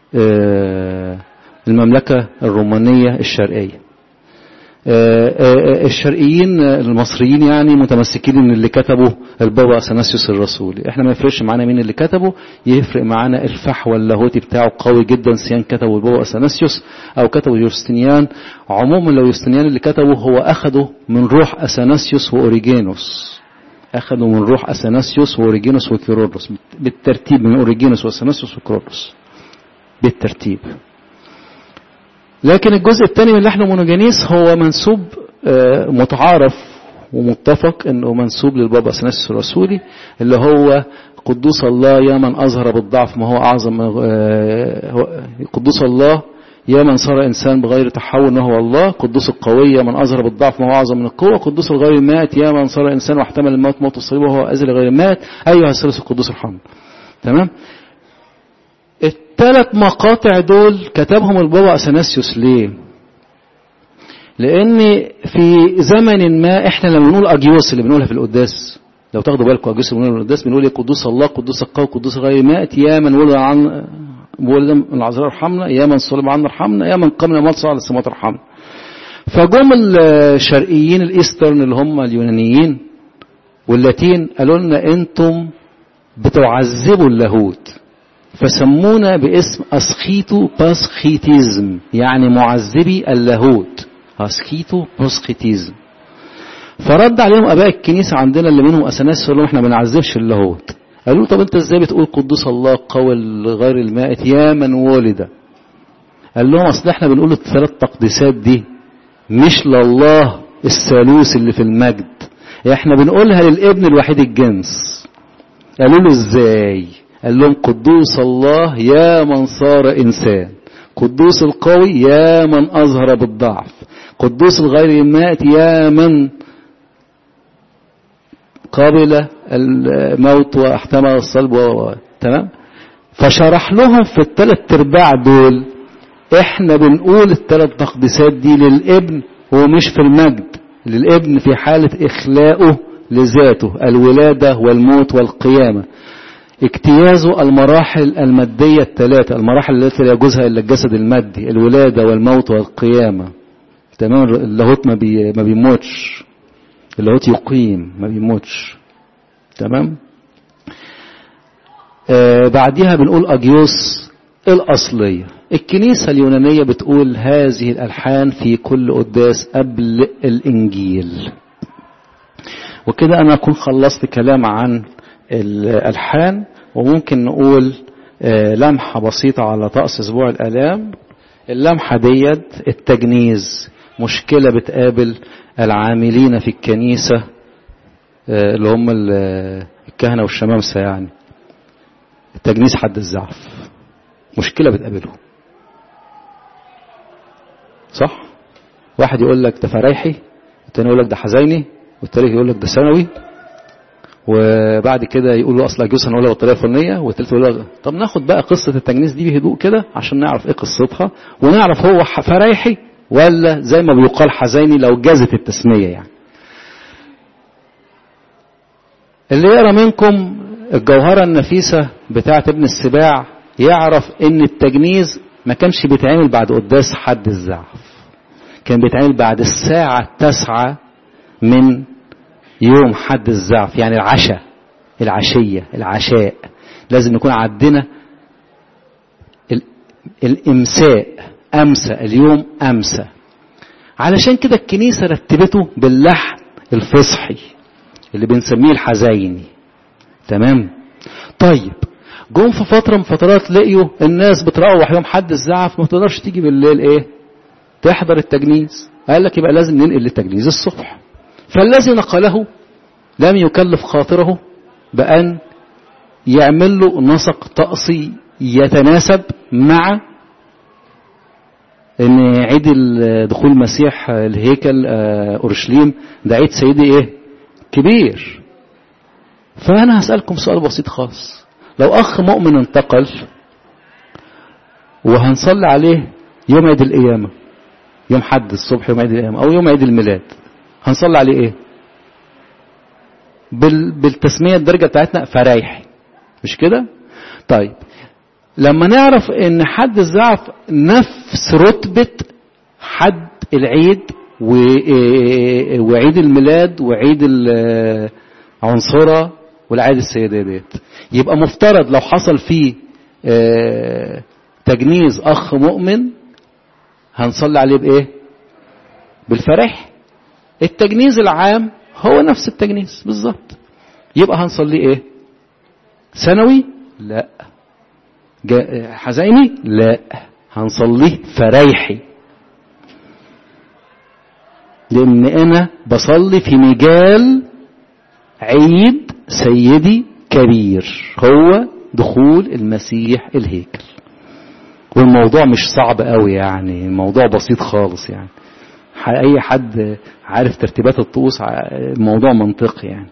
المملكة الرومانية الشرقية الشرقيين المصريين يعني متمسكين ان اللي كتبه البابا اثناسيوس الرسولي احنا ما يفرقش معانا مين اللي كتبه يفرق معانا الفحوى اللاهوتي بتاعه قوي جدا سيان كتبه البابا اثناسيوس او كتبه يوستنيان عموما لو يوستنيان اللي كتبه هو اخده من روح اثناسيوس واوريجينوس اخده من روح اثناسيوس واوريجينوس وكيرودوس بالترتيب من اوريجينوس واثناسيوس وكيرودوس بالترتيب لكن الجزء الثاني من لحن مونوجينيس هو منسوب متعارف ومتفق انه منسوب للبابا اثناسيوس الرسولي اللي هو قدوس الله يا من اظهر بالضعف ما هو اعظم قدوس الله يا من صار انسان بغير تحول وهو الله قدوس القوي يا من اظهر بالضعف ما هو اعظم من القوه قدوس الغير مات يا من صار انسان واحتمل الموت موت الصليب وهو ازل غير مات ايها الثالث القدوس الرحمن تمام الثلاث مقاطع دول كتبهم البابا اثناسيوس ليه لان في زمن ما احنا لما بنقول اجيوس اللي بنقولها في القداس لو تاخدوا بالكم اجيوس اللي بنقولها في القداس بنقول ايه قدوس الله قدوس القوي قدوس غير مات يا من ولد عن ولد من العذراء ارحمنا يا من صلب عنا ارحمنا يا من قام من الموت على السماوات ارحمنا فجم الشرقيين الايسترن اللي هم اليونانيين واللاتين قالوا لنا انتم بتعذبوا اللاهوت فسمونا باسم أسخيتو باسخيتيزم يعني معذبي اللاهوت أسخيتو باسخيتيزم فرد عليهم أباء الكنيسة عندنا اللي منهم أثناسيوس قال لهم احنا ما بنعذبش اللاهوت قالوا طب انت ازاي بتقول قدوس الله قوي غير المائت يا من ولد قال لهم اصل احنا بنقول الثلاث تقديسات دي مش لله الثالوث اللي في المجد احنا بنقولها للابن الوحيد الجنس قالوا له ازاي قال لهم قدوس الله يا من صار إنسان قدوس القوي يا من أظهر بالضعف قدوس الغير المائت يا من قابل الموت واحتمل الصلب و... تمام فشرح لهم في الثلاث ارباع دول احنا بنقول الثلاث تقديسات دي للابن ومش في المجد للابن في حالة اخلاقه لذاته الولادة والموت والقيامة اجتيازه المراحل المادية الثلاثة المراحل التي لا يجوزها إلا الجسد المادي الولادة والموت والقيامة تمام اللاهوت ما, بي ما بيموتش اللاهوت يقيم ما بيموتش تمام آه بعديها بنقول أجيوس الأصلية الكنيسة اليونانية بتقول هذه الألحان في كل قداس قبل الإنجيل وكده أنا أكون خلصت كلام عن الألحان وممكن نقول آه لمحة بسيطة على طقس أسبوع الآلام اللمحة ديت التجنيز مشكلة بتقابل العاملين في الكنيسة آه اللي هم الكهنة والشمامسة يعني التجنيز حد الزعف مشكلة بتقابله صح واحد يقول لك ده فرايحي والتاني يقول لك ده حزيني والتالت يقول لك ده ثانوي وبعد كده يقول له اصل جوز هنقولها بالطريقه الفلانيه والتالت يقول له طب ناخد بقى قصه التجنيس دي بهدوء كده عشان نعرف ايه قصتها ونعرف هو فرايحي ولا زي ما بيقال حزيني لو جازت التسميه يعني اللي يقرا منكم الجوهرة النفيسة بتاعة ابن السباع يعرف ان التجنيز ما كانش بيتعمل بعد قداس حد الزعف كان بيتعمل بعد الساعة التاسعة من يوم حد الزعف يعني العشاء العشية العشاء لازم نكون عندنا الامساء امسى اليوم امسى علشان كده الكنيسة رتبته باللحن الفصحي اللي بنسميه الحزيني تمام طيب جم في فتره من فترات لقيوا الناس بتروح يوم حد الزعف ما تقدرش تيجي بالليل ايه تحضر التجنيز قال لك يبقى لازم ننقل التجنيز الصبح فالذي نقله لم يكلف خاطره بأن يعمل له نسق طقسي يتناسب مع ان عيد دخول المسيح الهيكل اورشليم ده عيد سيدي ايه كبير فأنا هسألكم سؤال بسيط خاص لو أخ مؤمن انتقل وهنصلي عليه يوم عيد القيامة يوم حد الصبح يوم عيد القيامة أو يوم عيد الميلاد هنصلي عليه إيه؟ بال... بالتسمية الدرجة بتاعتنا فرايحي مش كده؟ طيب لما نعرف ان حد الزعف نفس رتبة حد العيد و... وعيد الميلاد وعيد العنصرة والعيد السيدة ديت يبقى مفترض لو حصل فيه اه تجنيز اخ مؤمن هنصلي عليه بايه بالفرح التجنيز العام هو نفس التجنيز بالظبط يبقى هنصلي ايه سنوي لا حزيني لا هنصليه فريحي لان انا بصلي في مجال عيد سيدي كبير هو دخول المسيح الهيكل والموضوع مش صعب قوي يعني الموضوع بسيط خالص يعني اي حد عارف ترتيبات الطقوس الموضوع منطقي يعني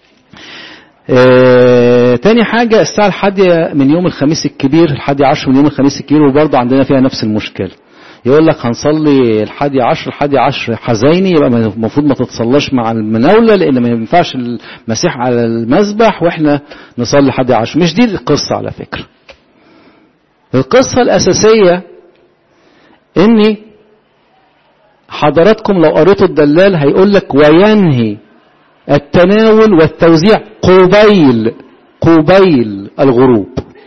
آه تاني حاجة الساعة الحادية من يوم الخميس الكبير الحادي عشر من يوم الخميس الكبير وبرضه عندنا فيها نفس المشكلة يقول لك هنصلي الحادي عشر الحادي عشر حزيني يبقى المفروض ما تتصلاش مع المناولة لأن ما ينفعش المسيح على المذبح وإحنا نصلي الحادي عشر مش دي القصة على فكرة القصة الأساسية إني حضراتكم لو قريتوا الدلال هيقول لك وينهي التناول والتوزيع قبيل قبيل الغروب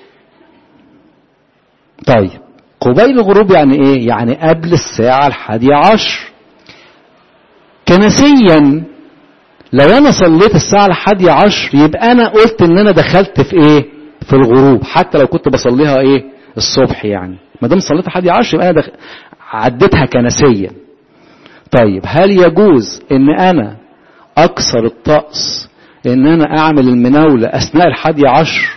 طيب قبيل الغروب يعني ايه يعني قبل الساعة الحادية عشر كنسيا لو انا صليت الساعة الحادية عشر يبقى انا قلت ان انا دخلت في ايه في الغروب حتى لو كنت بصليها ايه الصبح يعني ما دام صليت الحادية عشر يبقى انا دخ... عديتها كنسيا طيب هل يجوز ان انا اكسر الطقس ان انا اعمل المناولة اثناء الحادية عشر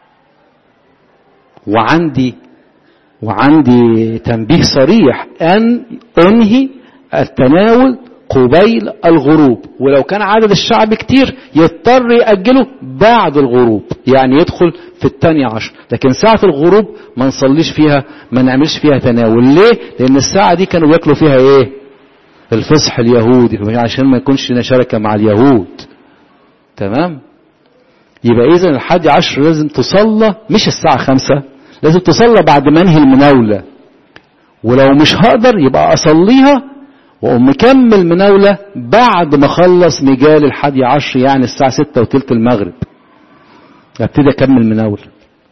وعندي وعندي تنبيه صريح ان انهي التناول قبيل الغروب ولو كان عدد الشعب كتير يضطر يأجله بعد الغروب يعني يدخل في الثانية عشر لكن ساعة الغروب ما نصليش فيها ما نعملش فيها تناول ليه لان الساعة دي كانوا بياكلوا فيها ايه الفصح اليهودي عشان ما يكونش لنا شركة مع اليهود تمام يبقى اذا الحادي عشر لازم تصلى مش الساعة خمسة لازم تصلى بعد ما انهي المناولة ولو مش هقدر يبقى اصليها واقوم مكمل مناولة بعد ما اخلص مجال الحادي عشر يعني الساعة ستة وتلت المغرب ابتدي اكمل مناولة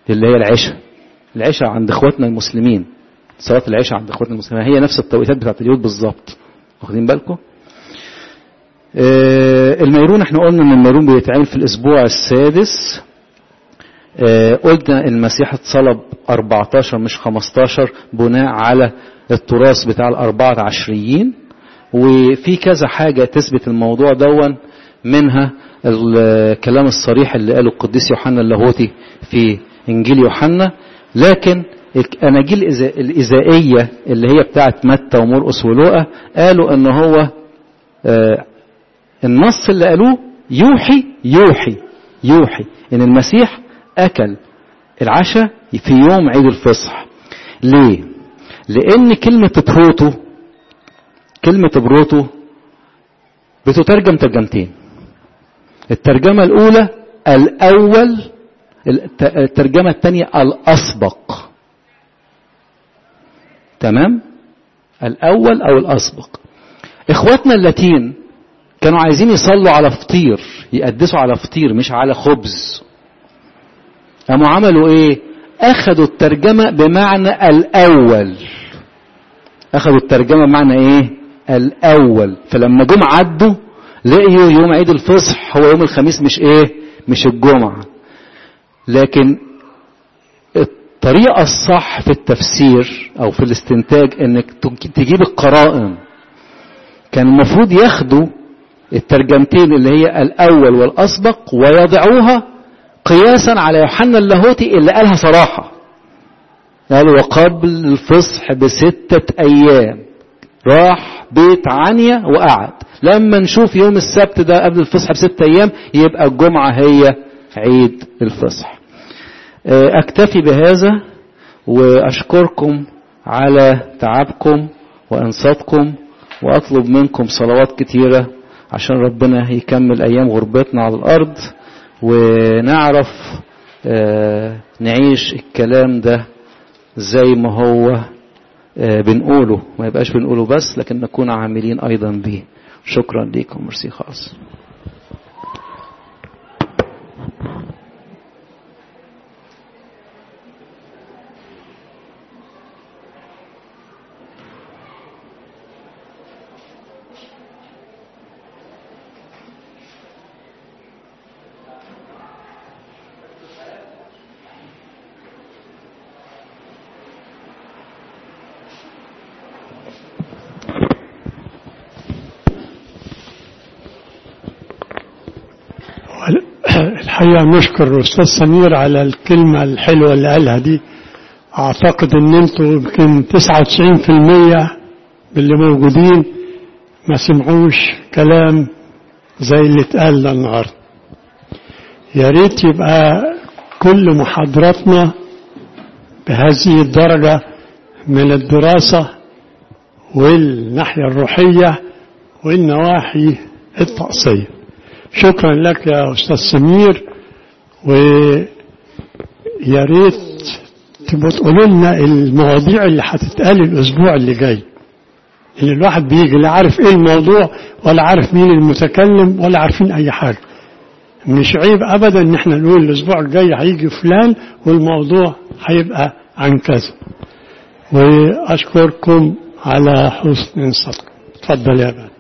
اللي هي العشاء العشاء عند اخواتنا المسلمين صلاة العشاء عند اخواتنا المسلمين هي نفس التوقيتات بتاعت اليهود بالظبط واخدين بالكم آه الميرون احنا قلنا ان الميرون بيتعمل في الاسبوع السادس آه قلنا المسيح اتصلب 14 مش 15 بناء على التراث بتاع الأربعة عشريين وفي كذا حاجة تثبت الموضوع دون منها الكلام الصريح اللي قاله القديس يوحنا اللاهوتي في إنجيل يوحنا لكن الأناجيل الإزائية اللي هي بتاعت متى ومرقس ولوقا قالوا إن هو آه النص اللي قالوه يوحي يوحي يوحي إن المسيح أكل العشاء في يوم عيد الفصح ليه؟ لأن كلمة بروتو كلمة بروتو بتترجم ترجمتين الترجمة الأولى الأول الترجمة الثانية الأسبق تمام الأول أو الأسبق إخواتنا اللاتين كانوا عايزين يصلوا على فطير يقدسوا على فطير مش على خبز قاموا عملوا ايه اخذوا الترجمة بمعنى الاول اخذوا الترجمة بمعنى ايه الاول فلما جم عدوا لقيوا يوم عيد الفصح هو يوم الخميس مش ايه مش الجمعة لكن الطريقة الصح في التفسير او في الاستنتاج انك تجيب القرائن كان المفروض ياخدوا الترجمتين اللي هي الاول والاسبق ويضعوها قياسا على يوحنا اللاهوتي اللي قالها صراحة قال وقبل الفصح بستة أيام راح بيت عنيا وقعد لما نشوف يوم السبت ده قبل الفصح بستة أيام يبقى الجمعة هي عيد الفصح أكتفي بهذا وأشكركم على تعبكم وإنصاتكم وأطلب منكم صلوات كتيرة عشان ربنا يكمل أيام غربتنا على الأرض ونعرف نعيش الكلام ده زي ما هو بنقوله ما يبقاش بنقوله بس لكن نكون عاملين أيضا به شكرا ليكم مرسي خالص الحقيقة نشكر الأستاذ سمير على الكلمة الحلوة اللي قالها دي أعتقد إن أنتوا يمكن 99% باللي موجودين ما سمعوش كلام زي اللي اتقال ده النهارده. يا ريت يبقى كل محاضراتنا بهذه الدرجة من الدراسة والناحية الروحية والنواحي الطقسية. شكرا لك يا أستاذ سمير ويا ريت تبقوا تقولوا لنا المواضيع اللي هتتقال الأسبوع اللي جاي اللي الواحد بيجي لا عارف ايه الموضوع ولا عارف مين المتكلم ولا عارفين اي حاجة مش عيب ابدا ان احنا نقول الاسبوع الجاي هيجي فلان والموضوع هيبقى عن كذا واشكركم على حسن انصاتكم اتفضل يا بابا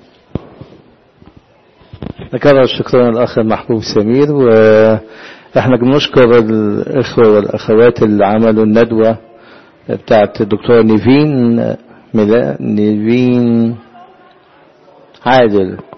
نكرر شكرا الأخ المحبوب سمير وإحنا بنشكر الإخوة والأخوات اللي عملوا الندوة بتاعت الدكتور نيفين ملا نيفين عادل